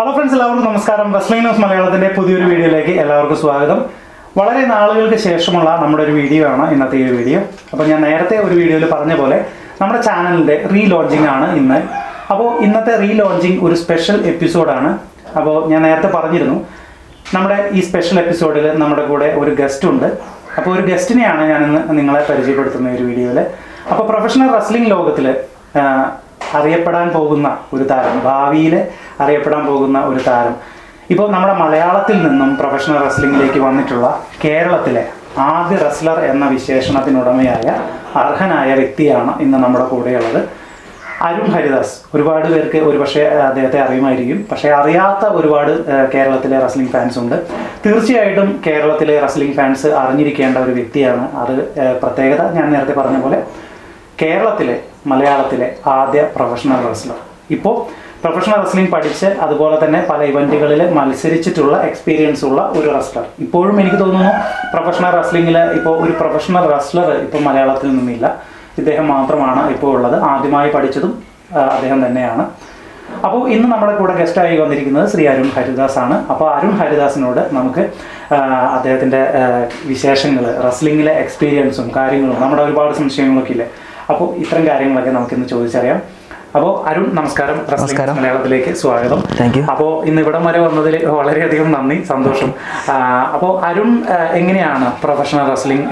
Hello friends എല്ലാവർക്കും നമസ്കാരം wrestling news മലയാളത്തിന്റെ പുതിയൊരു വീഡിയോയിലേക്ക് എല്ലാവർക്കും സ്വാഗതം വളരെ നാളുകൾക്ക് ശേഷമുള്ള നമ്മുടെ ഒരു വീഡിയോ ആണ് ഇന്നത്തെ ഈ ഒരു വീഡിയോ അപ്പോൾ ഞാൻ നേരത്തെ ഒരു വീഡിയോയിൽ പറഞ്ഞ പോലെ നമ്മുടെ ചാനലിന്റെ റീ ലോഞ്ചിങ് ആണ് ഇന്ന് അപ്പോൾ ഇന്നത്തെ റീ ലോഞ്ചിങ് ഒരു സ്പെഷ്യൽ എപ്പിസോഡാണ് അപ്പോൾ ഞാൻ നേരത്തെ പറഞ്ഞിരുന്നു നമ്മുടെ ഈ സ്പെഷ്യൽ എപ്പിസോഡിൽ നമ്മുടെ കൂടെ ഒരു ഗസ്റ്റ് ഉണ്ട് അപ്പോൾ ഒരു ഗസ്റ്റിനെയാണ് ഞാൻ ഇന്ന് നിങ്ങളെ പരിചയപ്പെടുത്തുന്ന ഈ ഒരു വീഡിയോയിൽ അപ്പോൾ പ്രൊഫഷണൽ റെസ്ലിംഗ് ലോകത്തിൽ അറിയപ്പെടാൻ പോകുന്ന ഒരു താരം ഭാവിയിൽ അറിയപ്പെടാൻ പോകുന്ന ഒരു താരം ഇപ്പോൾ നമ്മുടെ മലയാളത്തിൽ നിന്നും പ്രൊഫഷണൽ റെസ്ലിംഗിലേക്ക് വന്നിട്ടുള്ള കേരളത്തിലെ ആദ്യ റെസ്ലർ എന്ന വിശേഷണത്തിനുടമയായ അർഹനായ വ്യക്തിയാണ് ഇന്ന് നമ്മുടെ കൂടെയുള്ളത് അരുൺ ഹരിദാസ് ഒരുപാട് പേർക്ക് ഒരുപക്ഷെ അദ്ദേഹത്തെ അറിയുമായിരിക്കും പക്ഷേ അറിയാത്ത ഒരുപാട് ആ, കേരളത്തിലെ റെസ്ലിംഗ് ഫാൻസ് ഉണ്ട് തീർച്ചയായിട്ടും കേരളത്തിലെ റെസ്ലിംഗ് ഫാൻസ് അറിഞ്ഞിരിക്കേണ്ട ഒരു വ്യക്തിയാണ് അത് ആ, പ്രത്യേകത ഞാൻ നേരത്തെ പറഞ്ഞ പോലെ കേരളത്തിലെ മലയാളത്തിലെ ആദ്യ പ്രൊഫഷണൽ റെസ്ലർ ഇപ്പോൾ പ്രൊഫഷണൽ റെസ്ലിംഗ് പഠിച്ച് അതുപോലെ തന്നെ പല ഇവന്റുകളിൽ മത്സരിച്ചിട്ടുള്ള എക്സ്പീരിയൻസ് ഉള്ള ഒരു റെസ്ലർ ഇപ്പോഴും എനിക്ക് തോന്നുന്നു പ്രൊഫഷണൽ റെസ്ലിംഗിൽ ഇപ്പോൾ ഒരു പ്രൊഫഷണൽ റെസ്ലർ ഇപ്പോൾ മലയാളത്തിൽ നിന്നില്ല ഇദ്ദേഹം മാത്രമാണ് ഇപ്പോൾ ഉള്ളത് ആദ്യമായി പഠിച്ചതും ആ, അദ്ദേഹം തന്നെയാണ് അപ്പോൾ ഇന്ന് നമ്മുടെ കൂടെ ഗസ്റ്റായി വന്നിരിക്കുന്നത് ശ്രീ അരുൺ ഹരിദാസ് ആണ് അപ്പോൾ അരുൺ ഹരിദാസിനോട് നമുക്ക് ആ, അദ്ദേഹത്തിൻ്റെ വിശേഷങ്ങൾ റെസ്ലിങ്ങിലെ എക്സ്പീരിയൻസും കാര്യങ്ങളും നമ്മുടെ ഒരുപാട് സംശയങ്ങളൊക്കെ ഇല്ലേ അപ്പോൾ ഇത്തരം കാര്യങ്ങളൊക്കെ നമുക്കിന്ന് ചോദിച്ചറിയാം അപ്പോൾ അരുൺ നമസ്കാരം റെസ്ലിംഗ് നമസ്കാരം. മലയാളത്തിലേക്ക് സ്വാഗതം താങ്ക് യു അപ്പോൾ ഇന്ന് ഇവിടം വരെ വന്നതിൽ വളരെയധികം നന്ദി സന്തോഷം അപ്പോൾ അരുൺ ആ, എങ്ങനെയാണ് പ്രൊഫഷണൽ റെസ്ലിംഗ്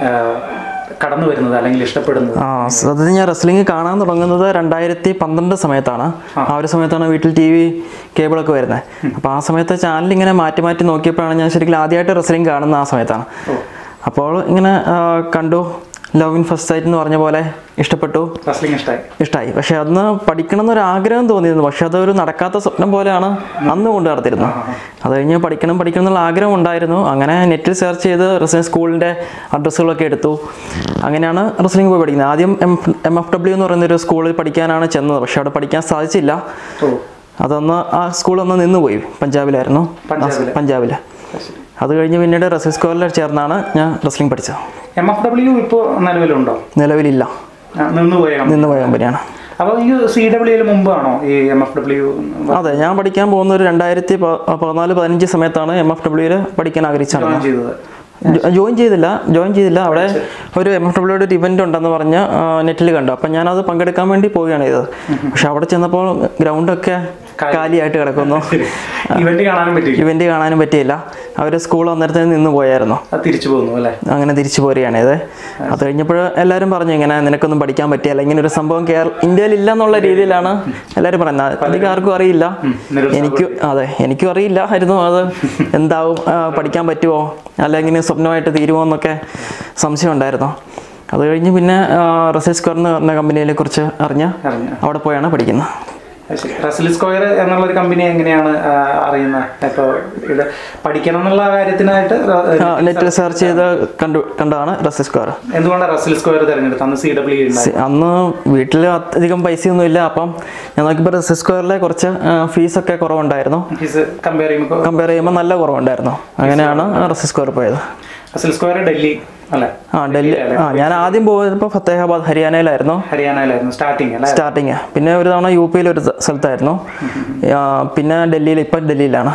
കടന്നു വരുന്നത് അല്ലെങ്കിൽ ഇഷ്ടപ്പെടുന്നത് ആ സത്യത്തിൽ ഞാൻ റെസ്ലിംഗ് കാണാൻ തുടങ്ങുന്നത് രണ്ടായിരത്തി പന്ത്രണ്ട് സമയത്താണ് ആ ഒരു സമയത്താണ് വീട്ടിൽ ടി വി കേബിളൊക്കെ വരുന്നത് അപ്പോൾ ആ സമയത്ത് ചാനൽ ഇങ്ങനെ മാറ്റി മാറ്റി നോക്കിയപ്പോഴാണ് ഞാൻ ശരിക്കും ആദ്യമായിട്ട് റെസ്ലിംഗ് കാണുന്ന ആ സമയത്താണ് ഓ അപ്പോൾ ഇങ്ങനെ ആ, കണ്ടു ലവ് ഇൻ ഫസ്റ്റ് സൈറ്റ് എന്ന് പറഞ്ഞ പോലെ ഇഷ്ടപ്പെട്ടു റെസ്ലിംഗ് ഇഷ്ടമായി ഇഷ്ടമായി പക്ഷെ അന്ന് പഠിക്കണം എന്നൊരു ആഗ്രഹം തോന്നിയിരുന്നു പക്ഷെ അതൊരു നടക്കാത്ത സ്വപ്നം പോലെയാണ് അന്ന് കൊണ്ട് നടത്തിയിരുന്നത് അത് കഴിഞ്ഞ് പഠിക്കണം പഠിക്കണം എന്നുള്ള ആഗ്രഹം ഉണ്ടായിരുന്നു അങ്ങനെ നെറ്റിൽ സെർച്ച് ചെയ്ത് റെസ്ലിംഗ് സ്കൂളിൻ്റെ അഡ്രസ്സുകളൊക്കെ എടുത്തു അങ്ങനെയാണ് റെസ്ലിംഗ് പോയി പഠിക്കുന്നത് ആദ്യം എം എം എഫ് ഡബ്ല്യു എന്ന് പറയുന്ന ഒരു സ്കൂളിൽ പഠിക്കാനാണ് ചെന്നത് പക്ഷെ അവിടെ പഠിക്കാൻ സാധിച്ചില്ല ഓ അതൊന്ന് ആ സ്കൂൾ ഒന്ന് നിന്നുപോയി പഞ്ചാബിലായിരുന്നു പഞ്ചാബില്? പഞ്ചാബിൽ അത് കഴിഞ്ഞ് പിന്നീട് റെസ്ലിംഗ് സ്കൂളിൽ ചേർന്നാണ് ഞാൻ റെസ്ലിംഗ് പഠിച്ചത് എം എഫ് ഡബ്ല്യു ഇപ്പോൾ നിലവിലുണ്ടോ നിലവിലില്ല ആ, നിന്നുപോയ കമ്പനി. നിന്നുപോയ കമ്പനിയാണ് അപ്പോൾ ഈ സി ഡബ്ല്യുയിൽ മുമ്പാണോ ഈ എം എഫ് ഡബ്ല്യു അതെ ഞാൻ പഠിക്കാൻ പോകുന്ന ഒരു രണ്ടായിരത്തി പ- പതിനാല് പതിനഞ്ച് സമയത്താണ് എം എഫ് ഡബ്ല്യൂയിൽ പഠിക്കാൻ ആഗ്രഹിച്ചത് ജോയിൻ ചെയ്തത് ജോയിൻ ചെയ്തില്ല ജോയിൻ ചെയ്തില്ല അവിടെ ഒരു എം എഫ് ഡബ്ല്യൂയുടെ ഒരു ഇവന്റ് ഉണ്ടെന്ന് പറഞ്ഞ് നെറ്റിൽ കണ്ടു അപ്പം ഞാനത് പങ്കെടുക്കാൻ വേണ്ടി പോവുകയാണ് ചെയ്തത് പക്ഷെ അവിടെ ചെന്നപ്പോൾ ഗ്രൗണ്ടൊക്കെ കാലിയായിട്ട് കിടക്കുന്നു ഇവന്റ് കാണാനും പറ്റില്ല ഇവന്റ് കാണാനും പറ്റിയില്ല അവർ സ്കൂൾ അന്നേരത്തിന് നിന്ന് പോയായിരുന്നു അത് തിരിച്ചു പോകുന്നു അല്ലേ അങ്ങനെ തിരിച്ചു പോരുകയാണ് ഇത് അത് കഴിഞ്ഞപ്പോൾ എല്ലാവരും പറഞ്ഞു ഇങ്ങനെ നിനക്കൊന്നും പഠിക്കാൻ പറ്റിയല്ല ഇങ്ങനെ ഒരു സംഭവം കേരള ഇന്ത്യയിൽ ഇല്ല എന്നുള്ള രീതിയിലാണ് എല്ലാവരും പറയുന്നത് അധികം ആർക്കും അറിയില്ല നിരുത്സാഹം എനിക്ക് അതെ എനിക്കും അറിയില്ല ആയിരുന്നു അത് എന്താവും ആ, പഠിക്കാൻ പറ്റുമോ അല്ലെങ്കിൽ സ്വപ്നമായിട്ട് തീരുമോ എന്നൊക്കെ സംശയം ഉണ്ടായിരുന്നു അത് കഴിഞ്ഞ് പിന്നെ റസൽ സ്ക്വയർ എന്ന് പറഞ്ഞ കമ്പനിയെ കുറിച്ച് അറിഞ്ഞ് അറിഞ്ഞു അവിടെ പോയാണ് പഠിക്കുന്നത് അത് ശരി റസൽ സ്ക്വയർ എന്നുള്ള ഒരു കമ്പനി എങ്ങനെയാണ് ആ, അറിയുന്നത് ഇപ്പോൾ ഇത് പഠിക്കണം എന്നുള്ള കാര്യത്തിനായിട്ട് ര- നെറ്റിൽ സെർച്ച് ചെയ്ത് കണ്ടു കണ്ടതാണ് റസൽ സ്ക്വയർ എന്തുകൊണ്ടാണ് റസൽ സ്ക്വയർ തിരഞ്ഞെടുത്തത് അന്ന് സി ഡബ്ല്യു ഉണ്ടായി അന്ന് വീട്ടിൽ അധികം പൈസയൊന്നും ഇല്ല അപ്പം ഞാൻ നോക്കിയപ്പോൾ റസൽ സ്ക്വയറിലെ കുറച്ച് ഫീസൊക്കെ കുറവുണ്ടായിരുന്നു ഫീസ് കമ്പയർ ചെയ്യുമ്പോൾ കമ്പയർ ചെയ്യുമ്പോൾ നല്ല കുറവുണ്ടായിരുന്നു അങ്ങനെയാണ് റസൽ സ്ക്വയർ പോയത് റസൽ സ്ക്വയർ ഡൽഹി അല്ലേ ആ ഡൽഹി ആ ഞാൻ ആദ്യം പോയപ്പോൾ ഫത്തേഹാബാദ് ഹരിയാനയിലായിരുന്നു ഹരിയാനയിലായിരുന്നു സ്റ്റാർട്ടിങ് അല്ലേ സ്റ്റാർട്ടിങ് പിന്നെ ഒരു തവണ യു പിയിൽ ഒരു സ്ഥലത്തായിരുന്നു ആ, പിന്നെ ഡൽഹിയിൽ ഇപ്പം ഡൽഹിയിലാണ്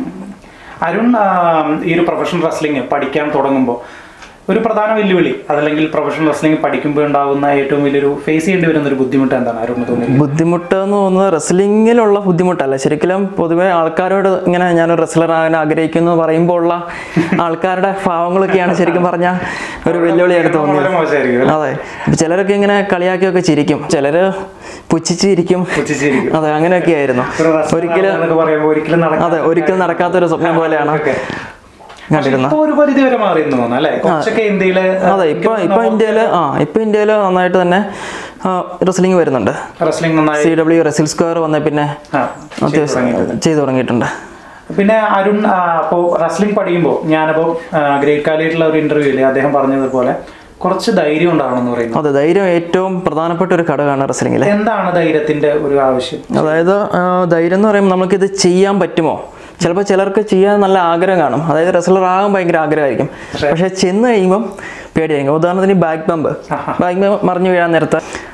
അരുൺ ആ, ഈ ഒരു പ്രൊഫഷണൽ റെസ്ലിംഗ് പഠിക്കാൻ തുടങ്ങുമ്പോൾ ഒരു പ്രധാന വെല്ലുവിളി അതല്ലെങ്കിൽ പ്രൊഫഷണൽ റെസ്ലിംഗ് പഠിക്കുമ്പോൾ ഉണ്ടാകുന്ന ഏറ്റവും വലിയൊരു ഫേസ് ചെയ്യേണ്ടി വരുന്ന ഒരു ബുദ്ധിമുട്ട് എന്താണ് അരുണ് തോന്നുന്നത് ബുദ്ധിമുട്ട് എന്ന് തോന്നുന്നത് റെസ്ലിങ്ങിലുള്ള ബുദ്ധിമുട്ടല്ല ശരിക്കും പൊതുവെ ആൾക്കാരോട് ഇങ്ങനെ ഞാനൊരു റെസ്ലർ ആകാൻ ആഗ്രഹിക്കുന്നു എന്ന് പറയുമ്പോൾ ഉള്ള ആൾക്കാരുടെ ഭാവങ്ങളൊക്കെയാണ് ശരിക്കും പറഞ്ഞാൽ ഒരു വെല്ലുവിളിയായിട്ട് തോന്നിയത് വളരെ മോശമായിരിക്കും അല്ലേ? അതെ ഇപ്പൊ ചിലരൊക്കെ ഇങ്ങനെ കളിയാക്കിയൊക്കെ ചിരിക്കും ചിലര് പുച്ഛിച്ചിരിക്കും പുച്ഛിച്ചിരിക്കും. അതെ അങ്ങനെയൊക്കെ ആയിരുന്നു ഒരു wrestler ഒരിക്കലും ആണെന്നൊക്കെ പറയുമ്പോൾ ഒരിക്കലും നടക്കാത്ത അതെ ഒരിക്കലും നടക്കാത്തൊരു സ്വപ്നം പോലെയാണ് ഒക്കെ. കണ്ടിരുന്നത് ഇപ്പൊ ഒരു പരിധി വരെ മാറിയെന്ന് തോന്നുന്നു അല്ലേ കുറച്ചൊക്കെ ഇന്ത്യയില് അതെ ഇപ്പൊ ഇപ്പൊ ഇന്ത്യയില് ആ ഇപ്പൊ ഇന്ത്യയില് നന്നായിട്ട് തന്നെ റെസ്ലിംഗ് വരുന്നുണ്ട് റെസ്ലിംഗ് നന്നായി സി ഡബ്ല്യു റെസിൽ സ്ക്വയർ വന്ന പിന്നെ ആ, അത്യാവശ്യം ചെയ്തു തുടങ്ങിയിട്ടുണ്ട് പിന്നെ അരുൺ ആ, അപ്പോ റെസ്ലിംഗ് പഠിക്കുമ്പോൾ ഞാനപ്പോ ഗ്രേറ്റ് കാലിയായിട്ടുള്ള ഒരു ഇന്റർവ്യൂല് അദ്ദേഹം പറഞ്ഞതുപോലെ കുറച്ച് ധൈര്യം ഉണ്ടാവണം എന്ന് പറയുന്നു അതെ ധൈര്യം ഏറ്റവും പ്രധാനപ്പെട്ട ഒരു ഘടകമാണ് റെസ്ലിംഗിൽ എന്താണ് ധൈര്യത്തിന്റെ ഒരു ആവശ്യം അതായത് ആ, ധൈര്യം എന്ന് പറയുമ്പോൾ നമുക്കിത് ചെയ്യാൻ പറ്റുമോ ചിലപ്പോൾ ചിലർക്ക് ചെയ്യാൻ നല്ല ആഗ്രഹം കാണും അതായത് റെസ്ലർ ആകാൻ ഭയങ്കര ആഗ്രഹമായിരിക്കും പക്ഷേ ചെന്ന് കഴിയുമ്പം പേടിയായിരിക്കും ഉദാഹരണത്തിന് ബാക്ക് ബമ്പ് ബാക്ക് ബമ്പ് മറിഞ്ഞു വീഴാൻ നേരത്ത്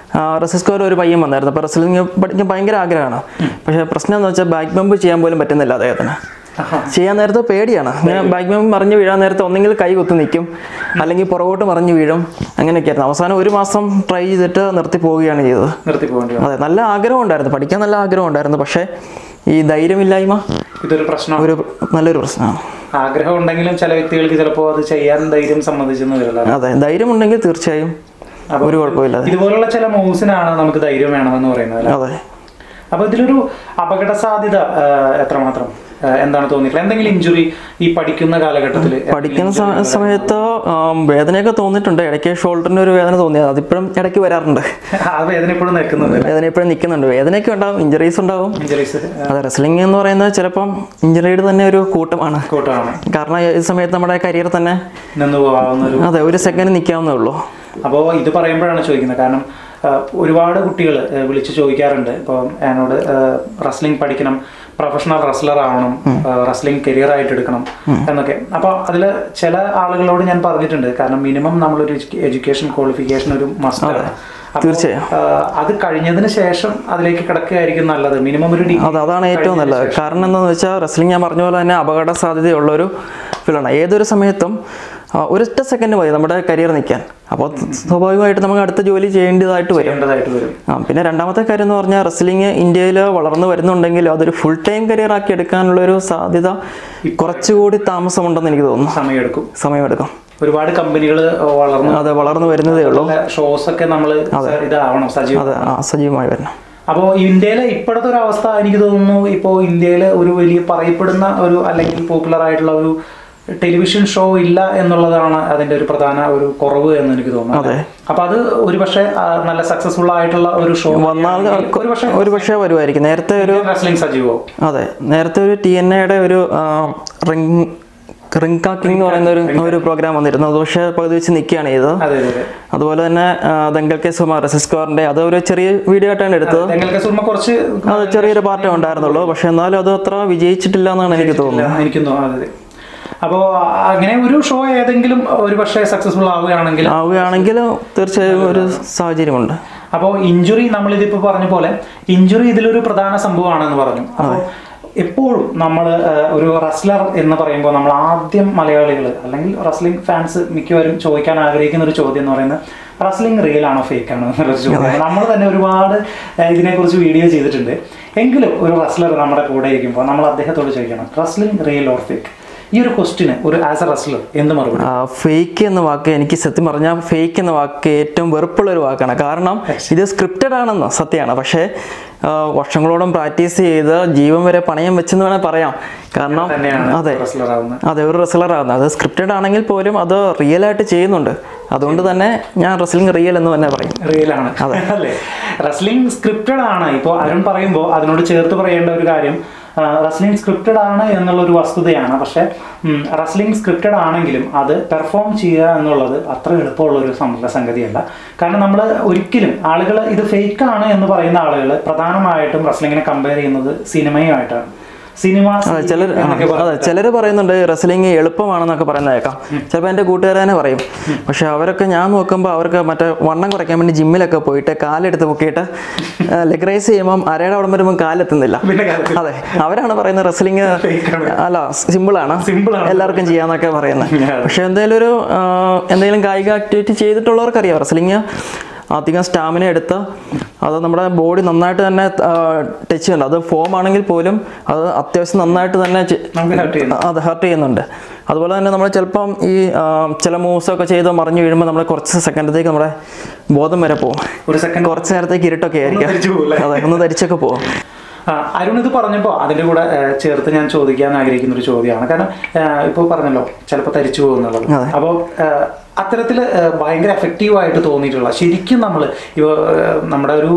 റെസിസ്കോയിൽ ഒരു പയ്യൻ വന്നായിരുന്നു അപ്പോൾ റെസ്ലിംഗ് പഠിക്കാൻ ഭയങ്കര ആഗ്രഹമാണ് പക്ഷേ പ്രശ്നം എന്ന് വെച്ചാൽ ബാക്ക് ബമ്പ് ചെയ്യാൻ പോലും പറ്റുന്നില്ല അദ്ദേഹത്തിന് ചെയ്യാൻ നേരത്തെ പേടിയാണ് ഇങ്ങനെ ബാക്ക് ബമ്പ് മറിഞ്ഞ് വീഴാൻ നേരത്തെ ഒന്നെങ്കിൽ കൈ കുത്തി നിൽക്കും അല്ലെങ്കിൽ പുറകോട്ട് മറിഞ്ഞ് വീഴും അങ്ങനെയൊക്കെയായിരുന്നു അവസാനം ഒരു മാസം ട്രൈ ചെയ്തിട്ട് നിർത്തി പോവുകയാണ് ചെയ്തത് നിർത്തി പോകേണ്ടി വന്നു അതെ നല്ല ആഗ്രഹം ഉണ്ടായിരുന്നു പഠിക്കാൻ നല്ല ആഗ്രഹം ഉണ്ടായിരുന്നു പക്ഷേ ഈ ധൈര്യമില്ലായ്മ ഇതൊരു പ്രശ്നം ഒരു നല്ലൊരു പ്രശ്നമാണ് ആഗ്രഹം ഉണ്ടെങ്കിലും ചില വ്യക്തികൾക്ക് ചിലപ്പോൾ അത് ചെയ്യാൻ ധൈര്യം സമ്മതിച്ചെന്ന് വരില്ല അതെ ധൈര്യമുണ്ടെങ്കിൽ തീർച്ചയായും ഒരു കുഴപ്പമില്ല ഇതുപോലുള്ള ചില മൂവ്സിനാണ് നമുക്ക് ധൈര്യം വേണമെന്ന് പറയുന്നത് അല്ലേ? അതെ അപ്പൊ ഇതിലൊരു അപകട സാധ്യത ആ, എത്രമാത്രം ആ, എന്താണ് തോന്നിയിട്ടുള്ളത് എന്തെങ്കിലും ഇഞ്ചുറി ഈ പഠിക്കുന്ന കാലഘട്ടത്തിൽ പഠിക്കുന്ന സ- സമയത്ത് ആം, വേദനയൊക്കെ തോന്നിയിട്ടുണ്ട് ഇടയ്ക്ക് ഷോൾഡറിന് ഒരു വേദന തോന്നിയത് അതിപ്പോഴും ഇടയ്ക്ക് വരാറുണ്ട് ആ വേദന ഇപ്പോഴും നിൽക്കുന്നുണ്ട് വേദന ഇപ്പോഴും നിൽക്കുന്നുണ്ട് വേദനയൊക്കെ ഉണ്ടാവും ഇഞ്ചറീസ് ഉണ്ടാവും ഇഞ്ചുറീസ് അതെ റെസ്ലിംഗ് എന്ന് പറയുന്നത് ചിലപ്പം ഇഞ്ചറിയുടെ തന്നെ ഒരു കൂട്ടമാണ് കൂട്ടമാണ് കാരണം ഈ സമയത്ത് നമ്മുടെ കരിയർ തന്നെ നിന്ന് പോകാവുന്ന ഒരു അതെ ഒരു സെക്കൻഡ് നിൽക്കാവുന്നേ ഉള്ളൂ അപ്പോൾ ഇത് പറയുമ്പോഴാണ് ചോദിക്കുന്നത് കാരണം ആ, ഒരുപാട് കുട്ടികൾ വിളിച്ച് ചോദിക്കാറുണ്ട് ഇപ്പോൾ എന്നോട് റസ്ലിംഗ് പഠിക്കണം പ്രൊഫഷണൽ റസ്ലർ ആവണം റസ്ലിംഗ് കരിയർ ആയിട്ട് എടുക്കണം എന്നൊക്കെ അപ്പോൾ അതിൽ ചില ആളുകളോട് ഞാൻ പറഞ്ഞിട്ടുണ്ട് കാരണം മിനിമം നമ്മളൊരു എഡ്യൂക്കേഷൻ ക്വാളിഫിക്കേഷൻ ഒരു മസ്റ്റാണ് തീർച്ചയായും. അത് കഴിഞ്ഞതിന് ശേഷം അതിലേക്ക് കിടക്കുകയായിരിക്കും നല്ലത് മിനിമം ഒരു ഡിഗ്രി അത് അതാണ് ഏറ്റവും നല്ലത് കാരണം എന്താണെന്ന് വെച്ചാൽ റെസ്ലിംഗ് ഞാൻ പറഞ്ഞ പോലെ തന്നെ അപകട സാധ്യതയുള്ള ഒരു ഫീൽഡാണ് ഏതൊരു സമയത്തും ആ, ഒരൊറ്റ സെക്കൻഡ് മതി നമ്മുടെ കരിയർ നിൽക്കാൻ അപ്പോൾ സ്വാഭാവികമായിട്ട് നമുക്ക് അടുത്ത ജോലി ചെയ്യേണ്ടതായിട്ട് വരും ചെയ്യേണ്ടതായിട്ട് വരും ആ പിന്നെ രണ്ടാമത്തെ കാര്യം എന്ന് പറഞ്ഞാൽ റെസ്ലിംഗ് ഇന്ത്യയിൽ വളർന്നു വരുന്നുണ്ടെങ്കിൽ അതൊരു ഫുൾ ടൈം കരിയർ ആക്കി എടുക്കാനുള്ളൊരു സാധ്യത കുറച്ചുകൂടി താമസമുണ്ടെന്ന് എനിക്ക് തോന്നുന്നു സമയമെടുക്കും സമയമെടുക്കും ഒരുപാട് കമ്പനികൾ വളർന്നു അത് വളർന്നു വരുന്നതേ ഉള്ളൂ ഷോസ് ഒക്കെ നമ്മൾ ഇതാവണം സജീവം അത് ആ സജീവമായി വരണം അപ്പോൾ ഇന്ത്യയിലെ ഇപ്പോഴത്തെ ഒരു അവസ്ഥ എനിക്ക് തോന്നുന്നു ഇപ്പോൾ ഇന്ത്യയിൽ ഒരു വലിയ പറയപ്പെടുന്ന ഒരു അല്ലെങ്കിൽ പോപ്പുലർ ആയിട്ടുള്ള ഒരു ടെലിവിഷൻ ഷോ ഇല്ല എന്നുള്ളതാണ് അതിന്റെ ഒരു പ്രധാന ഒരു കുറവ് എന്ന് എനിക്ക് തോന്നുന്നു അതെ. അപ്പൊ അത് ഒരുപക്ഷെ ആ, നല്ല സക്സസ്ഫുൾ ആയിട്ടുള്ള ഒരു ഷോ വന്നാൽ ഒരു പക്ഷേ ഒരു പക്ഷേ വരുമായിരിക്കും നേരത്തെ ഒരു റെസ്ലിംഗ് സജീവോ അതെ നേരത്തെ ഒരു ടി എൻ എയുടെ ഒരു ആ, റിംഗ് റിംഗ് കാക്കിംഗ് എന്ന് പറയുന്ന ഒരു ഒരു പ്രോഗ്രാം വന്നിരുന്നു അത് പക്ഷേ പകുതി വെച്ച് നിൽക്കുകയാണ് ചെയ്തത് അതെ അതെ അതെ അതുപോലെ തന്നെ ആ, ദങ്കൽ കെ സുമാർ റെസിസ്കോറിന്റെ അത് ഒരു ചെറിയ വീഡിയോ ആയിട്ടാണ് എടുത്തത് ഞങ്ങൾക്ക് സുർമ കുറച്ച് അത് ചെറിയൊരു പാർട്ടേ ഉണ്ടായിരുന്നുള്ളൂ പക്ഷെ എന്നാലും അത് അത്ര വിജയിച്ചിട്ടില്ല എന്നാണ് എനിക്ക് തോന്നുന്നത് എനിക്കും തോന്നുന്നത് അതെ അപ്പോൾ അങ്ങനെ ഒരു ഷോ ഏതെങ്കിലും ഒരു പക്ഷേ സക്സസ്ഫുൾ ആവുകയാണെങ്കിൽ ആവുകയാണെങ്കിൽ തീർച്ചയായും ഒരു സാഹചര്യമുണ്ട് അപ്പോൾ ഇഞ്ചുറി നമ്മളിതിപ്പോൾ പറഞ്ഞ പോലെ ഇഞ്ചുറി ഇതിലൊരു പ്രധാന സംഭവമാണെന്ന് പറഞ്ഞു അപ്പോൾ എപ്പോഴും നമ്മൾ ഒരു റസ്ലർ എന്ന് പറയുമ്പോൾ നമ്മൾ ആദ്യം മലയാളികൾ അല്ലെങ്കിൽ റസ്ലിംഗ് ഫാൻസ് മിക്കവരും ചോദിക്കാൻ ആഗ്രഹിക്കുന്ന ഒരു ചോദ്യം എന്ന് പറയുന്നത് റസ്ലിംഗ് റിയൽ ആണോ ഫേക്ക് ആണോ എന്നുള്ളൊരു ചോദ്യം നമ്മൾ തന്നെ ഒരുപാട് ഏഹ്, ഇതിനെക്കുറിച്ച് വീഡിയോ ചെയ്തിട്ടുണ്ട് എങ്കിലും ഒരു റസ്ലർ നമ്മുടെ കൂടെ ഇരിക്കുമ്പോൾ നമ്മൾ അദ്ദേഹത്തോട് ചോദിക്കണം റസ്ലിംഗ് റിയൽ ഓർ ഫേക്ക് ഈ ഒരു ക്വസ്റ്റിന് ഒരു ആസ് എ റസ്ലർ എന്ത് മറുപടി ഫേക്ക് എന്ന വാക്ക് എനിക്ക് സത്യം പറഞ്ഞാൽ ഫേക്ക് എന്ന വാക്ക് ഏറ്റവും വെറുപ്പുള്ള ഒരു വാക്കാണ് കാരണം ഇത് സ്ക്രിപ്റ്റഡ് ആണെന്ന് സത്യമാണ് പക്ഷേ ആ, വർഷങ്ങളോളം പ്രാക്ടീസ് ചെയ്ത് ജീവൻ വരെ പണയം വെച്ചെന്ന് വേണേൽ പറയാം കാരണം തന്നെയാണ് അതെ റസ്ലർ ആവുന്നത് അതെ ഒരു റെസ്ലർ ആകുന്നത് അത് സ്ക്രിപ്റ്റഡ് ആണെങ്കിൽ പോലും അത് റിയൽ ആയിട്ട് ചെയ്യുന്നുണ്ട് അതുകൊണ്ട് തന്നെ ഞാൻ റെസ്ലിംഗ് റിയൽ എന്ന് തന്നെ പറയും റിയൽ ആണ് അല്ലേ റസ്ലിംഗ് സ്ക്രിപ്റ്റഡ് ആണ് ഇപ്പോൾ അരുൺ പറയുമ്പോൾ അതിനോട് ചേർത്ത് പറയേണ്ട ഒരു കാര്യം റസ്ലിംഗ് സ്ക്രിപ്റ്റഡ് ആണ് എന്നുള്ള ഒരു വസ്തുതയാണ് പക്ഷെ റസ്ലിംഗ് സ്ക്രിപ്റ്റഡ് ആണെങ്കിലും അത് പെർഫോം ചെയ്യുക എന്നുള്ളത് അത്ര എളുപ്പമുള്ള ഒരു സം- സംഗതിയല്ല കാരണം നമ്മൾ ഒരിക്കലും ആളുകൾ ഇത് ഫേക്ക് ആണ് എന്ന് പറയുന്ന ആളുകൾ പ്രധാനമായിട്ടും റസ്ലിങ്ങിനെ കമ്പയർ ചെയ്യുന്നത് സിനിമയുമായിട്ടാണ് സിനിമ അതെ ചിലർ അതെ ചിലർ പറയുന്നുണ്ട് റെസ്ലിംഗ് എളുപ്പമാണെന്നൊക്കെ പറയുന്നത് കേൾക്കാം ചിലപ്പോൾ എൻ്റെ കൂട്ടുകാരനെ പറയും പക്ഷെ അവരൊക്കെ ഞാൻ നോക്കുമ്പോൾ അവർക്ക് മറ്റേ വണ്ണം കുറയ്ക്കാൻ വേണ്ടി ജിമ്മിലൊക്കെ പോയിട്ട് കാലെടുത്ത് പൊക്കിയിട്ട് ലെഗ് റൈസ് ചെയ്യുമ്പം അരയുടെ അവിടെ വരുമ്പോൾ കാലെത്തുന്നില്ല പിന്നെ കാര്യത്തിൽ അതെ അവരാണ് പറയുന്നത് റെസ്ലിംഗ് അല്ല സിമ്പിളാണ് Simple ആണ്. എല്ലാവർക്കും ചെയ്യാന്നൊക്കെ പറയുന്നത് അതെ. പക്ഷെ എന്തെങ്കിലും ഒരു ആ, എന്തെങ്കിലും കായിക ആക്ടിവിറ്റി ചെയ്തിട്ടുള്ളവർക്ക് അറിയാം റെസ്ലിംഗ് അധികം സ്റ്റാമിന എടുത്ത് അത് നമ്മുടെ ബോഡി നന്നായിട്ട് തന്നെ ടച്ച് ചെയ്യുന്നുണ്ട് അത് ഫോം ആണെങ്കിൽ പോലും അത് അത്യാവശ്യം നന്നായിട്ട് തന്നെ ചെ- നമുക്ക് ഹർട്ട് ചെയ്യുന്നു അത് ഹർട്ട് ചെയ്യുന്നുണ്ട് അതുപോലെ തന്നെ നമ്മൾ ചിലപ്പം ഈ ആ, ചില മൂവ്സ് ഒക്കെ ചെയ്ത് മറിഞ്ഞു വീഴുമ്പോൾ നമ്മൾ കുറച്ച് സെക്കൻഡത്തേക്ക് നമ്മുടെ ബോധം വരെ പോകും ഒരു സെക്കൻഡ് കുറച്ച് നേരത്തേക്ക് ഇരുട്ടൊക്കെ ആയിരിക്കും ധരിച്ചു പോകും അല്ലേ? അതെ ഒന്ന് ധരിച്ചൊക്കെ പോകും ആ, അരുൺ ഇത് പറഞ്ഞപ്പോൾ അതിൻ്റെ കൂടെ ഏ, ചേർത്ത് ഞാൻ ചോദിക്കാൻ ആഗ്രഹിക്കുന്ന ഒരു ചോദ്യമാണ് കാരണം ഇപ്പോൾ പറഞ്ഞല്ലോ ചിലപ്പോൾ തരിച്ചു പോകുന്നുള്ളത് അതെ. അപ്പോൾ അത്തരത്തിൽ ഭയങ്കര എഫക്റ്റീവ് ആയിട്ട് തോന്നിയിട്ടുള്ള ശരിക്കും നമ്മൾ ഇപ്പോൾ നമ്മുടെ ഒരു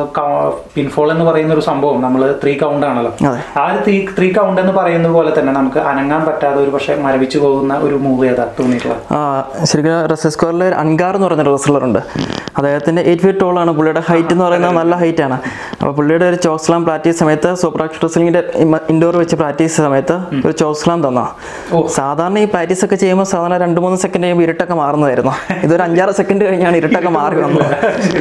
പിൻഫോൾ എന്ന് പറയുന്ന ഒരു സംഭവം നമ്മൾ ത്രീ കൗണ്ട് ആണല്ലോ അതെ. ആ ഒരു ത്രീ ത്രീ കൗണ്ട് എന്ന് പറയുന്ന പോലെ തന്നെ നമുക്ക് അനങ്ങാൻ പറ്റാതെ ഒരു പക്ഷേ മരവിച്ചു പോകുന്ന ഒരു മൂവ് ഏതാ തോന്നിയിട്ടുള്ളത് ആ, ശരിക്കും റെസിസ്കോറിലെ അൻകാർ എന്ന് പറയുന്ന റെസ്ലർ ഉണ്ട് അദ്ദേഹത്തിന്റെ എയ്റ്റ് ഫീറ്റ് ടോൾ ആണ് പുള്ളിയുടെ ഹൈറ്റ് എന്ന് പറയുന്നത് നല്ല ഹൈറ്റ് ആണ് അപ്പോൾ പുള്ളിയുടെ ഒരു ചോക്സ്ലാം പ്രാക്ടീസ് സമയത്ത് സൂപ്പർ റെസ്ലിംഗിന്റെ ഇൻഡോർ വെച്ച് പ്രാക്ടീസ് സമയത്ത് ഒരു ചോക്സ്ലാം തന്ന ഓ. സാധാരണ ഈ പ്രാക്ടീസ് ഒക്കെ ചെയ്യുമ്പോൾ സാധാരണ രണ്ട് മൂന്ന് സെക്കൻഡ് കഴിയുമ്പോൾ ഇരുട്ടൊക്കെ മാറും മാറുന്നതായിരുന്നു ഇതൊരു അഞ്ചാറ് സെക്കൻഡ് കഴിഞ്ഞാണ് ഇരുട്ടൊക്കെ മാറി വന്നത്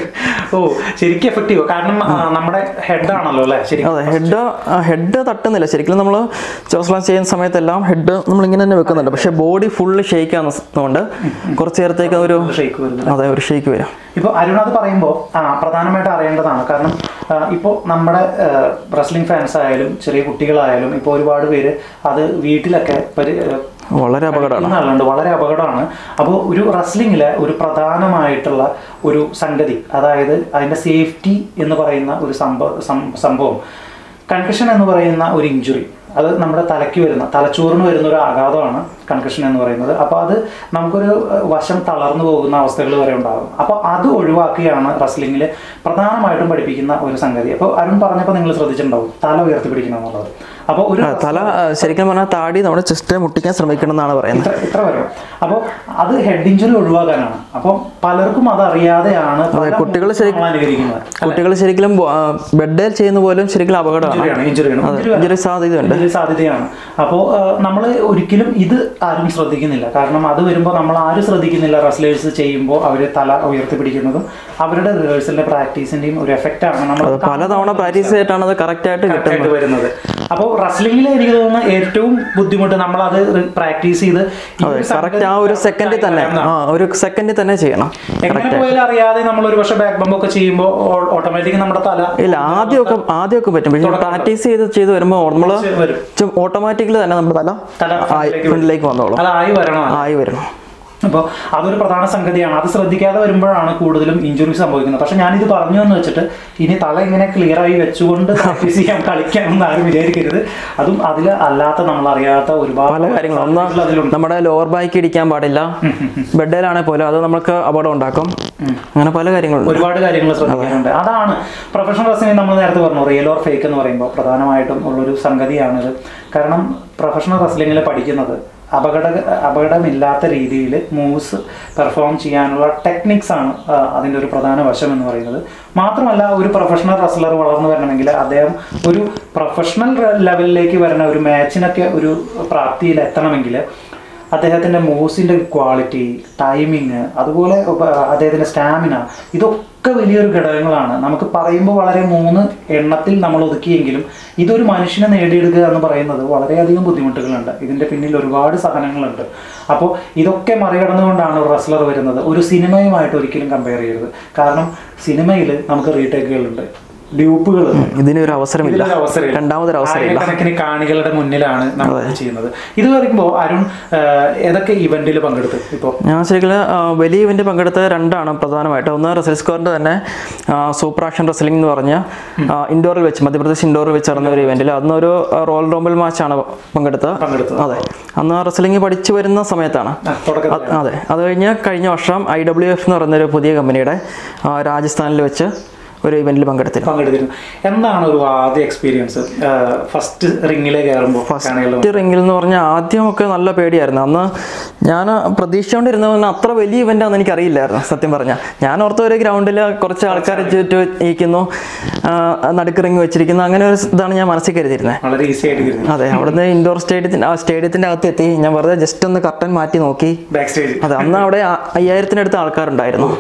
ഓ ശരിക്കും എഫക്റ്റീവ് കാരണം ആ, നമ്മുടെ ഹെഡ് ആണല്ലോ അല്ലേ ശരിക്കും അതെ ഹെഡ് ഹെഡ് തട്ടുന്നില്ല ശരിക്കും നമ്മൾ ചോസ്ലാം ചെയ്യുന്ന സമയത്തെല്ലാം ഹെഡ് നമ്മൾ ഇങ്ങനെ തന്നെ വെക്കുന്നുണ്ട് പക്ഷെ ബോഡി ഫുള്ള് ഷെയ്ക്ക് ആകുന്നതുകൊണ്ട് കുറച്ച് നേരത്തേക്ക് ഒരു ഷെയ്ക്ക് വരുന്നത് അതെ ഒരു ഷെയ്ക്ക് വരും ഇപ്പോൾ അരുൺ അത് പറയുമ്പോൾ ആ പ്രധാനമായിട്ട് അറിയേണ്ടതാണ് കാരണം ഇപ്പോൾ നമ്മുടെ റെസ്ലിംഗ് ഫാൻസ് ആയാലും ചെറിയ കുട്ടികളായാലും ഇപ്പോൾ ഒരുപാട് പേര് അത് വീട്ടിലൊക്കെ പരി വളരെ അപകടമാണ് കളിക്കുന്ന ആളുണ്ട് വളരെ അപകടമാണ് അപ്പോൾ ഒരു റെസ്ലിങ്ങിലെ ഒരു പ്രധാനമായിട്ടുള്ള ഒരു സംഗതി അതായത് അതിൻ്റെ സേഫ്റ്റി എന്ന് പറയുന്ന ഒരു സംഭവ സം- സംഭവം കൺകഷൻ എന്ന് പറയുന്ന ഒരു ഇഞ്ചുറി അത് നമ്മുടെ തലയ്ക്ക് വരുന്ന തലച്ചോറിന് വരുന്ന ഒരു ആഘാതമാണ് കൺകഷൻ എന്ന് പറയുന്നത് അപ്പോൾ അത് നമുക്കൊരു ഏഹ്, വശം തളർന്നു പോകുന്ന അവസ്ഥകൾ വരെ ഉണ്ടാകും അപ്പോൾ അത് ഒഴിവാക്കിയാണ് റെസ്ലിങ്ങിൽ പ്രധാനമായിട്ടും പഠിപ്പിക്കുന്ന ഒരു സംഗതി അപ്പോൾ അരുൺ പറഞ്ഞപ്പോൾ നിങ്ങൾ ശ്രദ്ധിച്ചിട്ടുണ്ടാവും തല ഉയർത്തി പിടിക്കണം എന്നുള്ളത് അപ്പോൾ ഒരു ആ, തല ആ, ശരിക്കും പറഞ്ഞാൽ താടി നമ്മുടെ ചെസ്റ്റ് മുട്ടിക്കാൻ ശ്രമിക്കണം എന്നാണ് പറയുന്നത് ഇത്ര ഇത്ര വരും അപ്പോൾ അത് ഹെഡ് ഇഞ്ചുറി ഒഴിവാക്കാനാണ് അപ്പോൾ പലർക്കും അത് അറിയാതെയാണ് പല കുട്ടികൾ ശരി- നമ്മൾ അനുകരിക്കുന്നത് കുട്ടികൾ ശരിക്കും ബെഡിൽ ചെയ്യുന്ന പോലും ശരിക്കും അപകടമാണ് ഇഞ്ചുറിയാണ് ഇഞ്ചുറിയാണ് അതെ ഇഞ്ചുറി സാധ്യതയുണ്ട് ഇഞ്ചുറി സാധ്യതയാണ് അപ്പോൾ നമ്മൾ ഒരിക്കലും ഇത് ആരും ശ്രദ്ധിക്കുന്നില്ല കാരണം അത് വരുമ്പോൾ നമ്മൾ ആരും ശ്രദ്ധിക്കുന്നില്ല റെസ്ലേഴ്സ് ചെയ്യുമ്പോൾ അവർ തല ഉയർത്തി പിടിക്കുന്നതും അവരുടെ റിഹേഴ്സലിന്റെ പ്രാക്ടീസിന്റെയും ഒരു എഫക്റ്റ് ആണ് നമ്മൾ അത് പലതവണ പ്രാക്ടീസ് ചെയ്തിട്ടാണ് അത് കറക്റ്റ് ആയിട്ട് കിട്ടുന്നത് ആയിട്ട് വരുന്നത് അപ്പോൾ റെസ്ലിംഗിൽ എനിക്ക് തോന്നുന്ന ഏറ്റവും ബുദ്ധിമുട്ട് നമ്മൾ അത് പ്രാക്ടീസ് ചെയ്ത് ഈ ഒരു കറക്റ്റ് ആ ഒരു സെക്കൻഡിൽ തന്നെ ആ ഒരു സെക്കൻഡിൽ തന്നെ ചെയ്യണം എങ്ങനെ പോയാലും അറിയാതെ നമ്മൾ ഒരു പക്ഷേ ബാക്ക് ബമ്പ് ഒക്കെ ചെയ്യുമ്പോൾ ഓട്ടോമാറ്റിക് നമ്മുടെ തല ഇല്ല ആദ്യമൊക്കെ ആദ്യമൊക്കെ പറ്റും പക്ഷെ പ്രാക്ടീസ് ചെയ്ത് ചെയ്ത് വരുമ്പോൾ നമ്മൾ വരും ഓട്ടോമാറ്റിക്കലി തന്നെ നമ്മുടെ തല തല ഫ്രണ്ടിലേക്ക് വന്നോളും അതായി വരണം ആയി വരണം അപ്പോൾ അതൊരു പ്രധാന സംഗതിയാണ് അത് ശ്രദ്ധിക്കാതെ വരുമ്പോഴാണ് കൂടുതലും ഇഞ്ചുറി സംഭവിക്കുന്നത് പക്ഷെ ഞാനിത് പറഞ്ഞു എന്ന് വെച്ചിട്ട് ഇനി തല ഇങ്ങനെ ക്ലിയർ ആയി വെച്ചുകൊണ്ട് പ്രാക്ടീസ് ചെയ്യാൻ കളിക്കാമെന്ന് ആരും വിചാരിക്കരുത് അതും അതിൽ അല്ലാത്ത നമ്മൾ അറിയാത്ത ഒരുപാട് പല കാര്യങ്ങളും ഒന്ന് സാധ്യതകൾ അതിലുണ്ട് നമ്മുടെ ലോവർ ബാക്ക് ഇടിക്കാൻ പാടില്ല ബെഡിലാണെങ്കിൽ പോലും അത് നമുക്ക് അപകടം ഉണ്ടാക്കും അങ്ങനെ പല കാര്യങ്ങളുണ്ട് ഒരുപാട് കാര്യങ്ങൾ ശ്രദ്ധിക്കാനുണ്ട് അതാണ് പ്രൊഫഷണൽ റെസ്ലിംഗ് നമ്മൾ നേരത്തെ പറഞ്ഞു റിയൽ ഓർ ഫേക്ക് എന്ന് പറയുമ്പോൾ പ്രധാനമായിട്ടും ഉള്ളൊരു സംഗതിയാണിത് കാരണം പ്രൊഫഷണൽ റെസ്ലിംഗിൽ പഠിക്കുന്നത് അപകട അപകടമില്ലാത്ത രീതിയിൽ മൂവ്സ് പെർഫോം ചെയ്യാനുള്ള ടെക്നിക്സ് ആണ് ആ, അതിൻ്റെ ഒരു പ്രധാന വശം എന്ന് പറയുന്നത് മാത്രമല്ല ഒരു പ്രൊഫഷണൽ റെസ്ലർ വളർന്നു വരണമെങ്കിൽ അദ്ദേഹം ഒരു പ്രൊഫഷണൽ ലെവലിലേക്ക് വരുന്ന ഒരു മാച്ചിനൊക്കെ ഒരു പ്രാപ്തിയിൽ എത്തണമെങ്കിൽ അദ്ദേഹത്തിൻ്റെ മൂവ്സിൻ്റെ ക്വാളിറ്റി ടൈമിങ് അതുപോലെ ഉപ- അദ്ദേഹത്തിൻ്റെ സ്റ്റാമിന ഇതൊക്കെ വലിയൊരു ഘടകങ്ങളാണ് നമുക്ക് പറയുമ്പോൾ വളരെ മൂന്ന് എണ്ണത്തിൽ നമ്മൾ ഒതുക്കിയെങ്കിലും ഇതൊരു മനുഷ്യനെ നേടിയെടുക്കുക എന്ന് പറയുന്നത് വളരെയധികം ബുദ്ധിമുട്ടുകളുണ്ട് ഇതിൻ്റെ പിന്നിൽ ഒരുപാട് സഹനങ്ങളുണ്ട് അപ്പോൾ ഇതൊക്കെ മറികടന്നുകൊണ്ടാണ് ഒരു റെസ്ലർ വരുന്നത് ഒരു സിനിമയുമായിട്ട് ഒരിക്കലും കമ്പയർ ചെയ്യരുത് കാരണം സിനിമയിൽ നമുക്ക് റീടേക്കുകളുണ്ട് ഡ്യൂപ്പുകൾ ഇതിനൊരു അവസരമില്ല ഇതിലൊരു അവസരമില്ല. രണ്ടാമതൊരു അവസരമില്ല ആയിരക്കണക്കിന് കാണികളുടെ മുന്നിലാണ് നമ്മൾ ഇത് ചെയ്യുന്നത് ഇത് പറയുമ്പോൾ അരുൺ ആ, ഏതൊക്കെ ഇവന്റിൽ പങ്കെടുത്തു ഇപ്പോൾ ഞാൻ ശരിക്കും ആ, വലിയ ഇവന്റ് പങ്കെടുത്ത രണ്ടാണ് പ്രധാനമായിട്ട് ഒന്ന് റസൽ സ്കോറിന്റെ തന്നെ ആ, സൂപ്പർ ആക്ഷൻ റെസ്ലിംഗ് എന്ന് പറഞ്ഞ ആ, ഇൻഡോറിൽ വെച്ച് മധ്യപ്രദേശ് ഇൻഡോറിൽ വെച്ച് നടന്ന ഒരു ഇവന്റിൽ അന്നൊരു ആ, റോയൽ റോംബിൾ മാച്ചാണ് പങ്കെടുത്തത് പങ്കെടുത്തത് അതെ അന്ന് റെസ്ലിംഗ് പഠിച്ചു വരുന്ന സമയത്താണ് ആ, തുടക്കത്തിൽ അത് അതെ അത് കഴിഞ്ഞ് കഴിഞ്ഞ വർഷം ഐ ഡബ്ല്യു എഫ് എന്ന് പറയുന്നൊരു പുതിയ കമ്പനിയുടെ ആ, രാജസ്ഥാനിൽ വെച്ച് ഒരു ഇവന്റിൽ പങ്കെടുത്തിരുന്നു പങ്കെടുത്തിരുന്നു എന്താണ് ഒരു ആദ്യ എക്സ്പീരിയൻസ് ഫസ്റ്റ് റിങ്ങിലേക്ക് കയറുമ്പോൾ കാണികളുടെ ഫസ്റ്റ് റിംഗിൽ എന്ന് പറഞ്ഞാൽ ആദ്യമൊക്കെ നല്ല പേടിയായിരുന്നു അന്ന് ഞാൻ പ്രതീക്ഷിച്ചുകൊണ്ടിരുന്ന അത്ര വലിയ ഇവന്റ് ആണെന്ന് എനിക്ക് അറിയില്ലായിരുന്നു സത്യം പറഞ്ഞാൽ ഞാൻ ഓർത്ത ഒരു ഗ്രൗണ്ടിൽ കുറച്ച് ആൾക്കാർ ചുറ്റും ഇരിക്കുന്നു ആ, നടുക്ക് റിങ് വെച്ചിരിക്കുന്നു അങ്ങനെ ഒരു ഇതാണ് ഞാൻ മനസ്സിൽ കരുതിയിരുന്നത് വളരെ ഈസി ആയിട്ട് കയറി അതെ അവിടുന്ന് ഇൻഡോർ സ്റ്റേഡിയത്തിന് ആ സ്റ്റേഡിയത്തിന്റെ അകത്ത് എത്തി ഞാൻ വെറുതെ ജസ്റ്റ് ഒന്ന് കർട്ടൻ മാറ്റി നോക്കി ബാക്ക് സ്റ്റേജ് അതെ അന്ന് അവിടെ ആ- അയ്യായിരത്തിനടുത്ത് ആൾക്കാരുണ്ടായിരുന്നു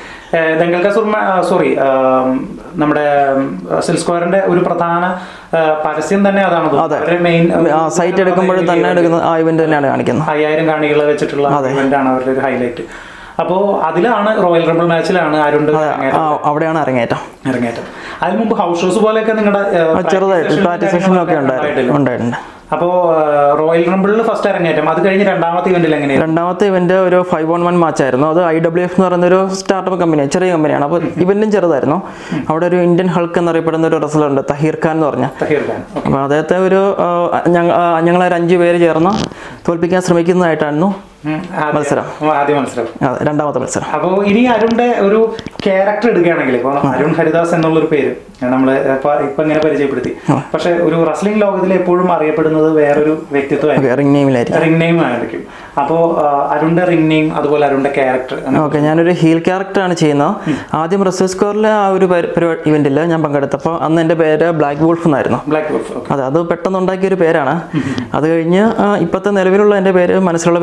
ദങ്കൽ കസൂർ സോറി നമ്മുടെ സിൽ സ്ക്വയറിന്റെ ഒരു പ്രധാന ആ, പരസ്യം തന്നെ അതാണ് അവരുടെ മെയിൻ ആ സൈറ്റ് എടുക്കുമ്പോഴും തന്നെ എടുക്കുന്ന ആ ഇവന്റ് തന്നെയാണ് കാണിക്കുന്നത് അയ്യായിരം കാണികളെ വെച്ചിട്ടുള്ള ഇവന്റ് ആണ് അവരുടെ ഒരു ഹൈലൈറ്റ് അപ്പോൾ അതിലാണ് റോയൽ റംബിൾ മാച്ചിലാണ് ആരുണ്ട് ആ അവിടെയാണ് അരങ്ങേറ്റം ഇറങ്ങേറ്റം അതിന് മുമ്പ് ഹൗസ് ഷോസ് പോലെയൊക്കെ നിങ്ങളുടെ ആ, ചെറുതായിട്ട് പ്രാക്ടീസ് സെഷനൊക്കെ ഉണ്ടായിരുന്നു ഉണ്ടായിട്ടുണ്ട് അപ്പോൾ റോയൽ റംബിളിൽ ഫസ്റ്റ് ഇറങ്ങേറ്റം അത് കഴിഞ്ഞ് രണ്ടാമത്തെ ഇവന്റിൽ എങ്ങനെയാണ് രണ്ടാമത്തെ ഇവന്റ് ഒരു ഫൈവ് ഓൺ വൺ മാച്ച് ആയിരുന്നു അത് ഐ ഡബ്ല്യു എഫ് എന്ന് പറയുന്ന ഒരു സ്റ്റാർട്ടപ്പ് കമ്പനിയാണ് ചെറിയ കമ്പനിയാണ് അപ്പോൾ ഇവന്റും ചെറുതായിരുന്നു അവിടെ ഒരു ഇന്ത്യൻ ഹൾക്ക് എന്നറിയപ്പെടുന്ന ഒരു റെസ്ലർ ഉണ്ട് തഹീർ ഖാൻ എന്ന് പറഞ്ഞ തഹീർ ഖാൻ അപ്പോൾ അദ്ദേഹത്തെ ഒരു ഞങ്ങൾ ഞങ്ങളൊരു അഞ്ച് പേര് ചേർന്ന് തോൽപ്പിക്കാൻ ശ്രമിക്കുന്നതായിട്ടായിരുന്നു ഉം, ആദ്യ- മത്സരം. ആദ്യ മത്സരം അതെ രണ്ടാമത്തെ മത്സരം അപ്പോൾ ഇനി അരുണിന്റെ ഒരു ക്യാരക്ടർ എടുക്കുകയാണെങ്കിൽ ഇപ്പോൾ അരുൺ ഹരിദാസ് എന്നുള്ളൊരു പേര് നമ്മൾ ഇപ്പൊ ഇങ്ങനെ പരിചയപ്പെടുത്തി പക്ഷെ ഒരു റെസ്ലിംഗ് ലോകത്തിൽ എപ്പോഴും അറിയപ്പെടുന്നത് വേറൊരു വ്യക്തിത്വമായിരിക്കും ഓക്കെ റിംഗ് നെയിമിലായിരിക്കും റിംഗ് നെയിം ആയിരിക്കും അപ്പോൾ അരുണിന്റെ റിംഗ് നെയിം അതുപോലെ അരുണിന്റെ ക്യാരക്ടർ ഓക്കെ ഞാനൊരു ഹീൽ ക്യാരക്ടറാണ് ചെയ്യുന്നത് ആദ്യം റെസ്ലർ സ്കോറിലെ ആ ഒരു പരിപാടി ഇവന്റിൽ ഞാൻ പങ്കെടുത്തപ്പോൾ അന്ന് എൻ്റെ പേര് ബ്ലാക്ക് വോൾഫ് എന്നായിരുന്നു ബ്ലാക്ക് വോൾഫ് അതെ അത് പെട്ടെന്ന് ഉണ്ടാക്കിയ ഒരു പേരാണ് അത് കഴിഞ്ഞ് ആ, ഇപ്പോഴത്തെ നിലവിലുള്ള എൻ്റെ പേര് മനസ്സിലുള്ള പേര് കിൽവിഷ്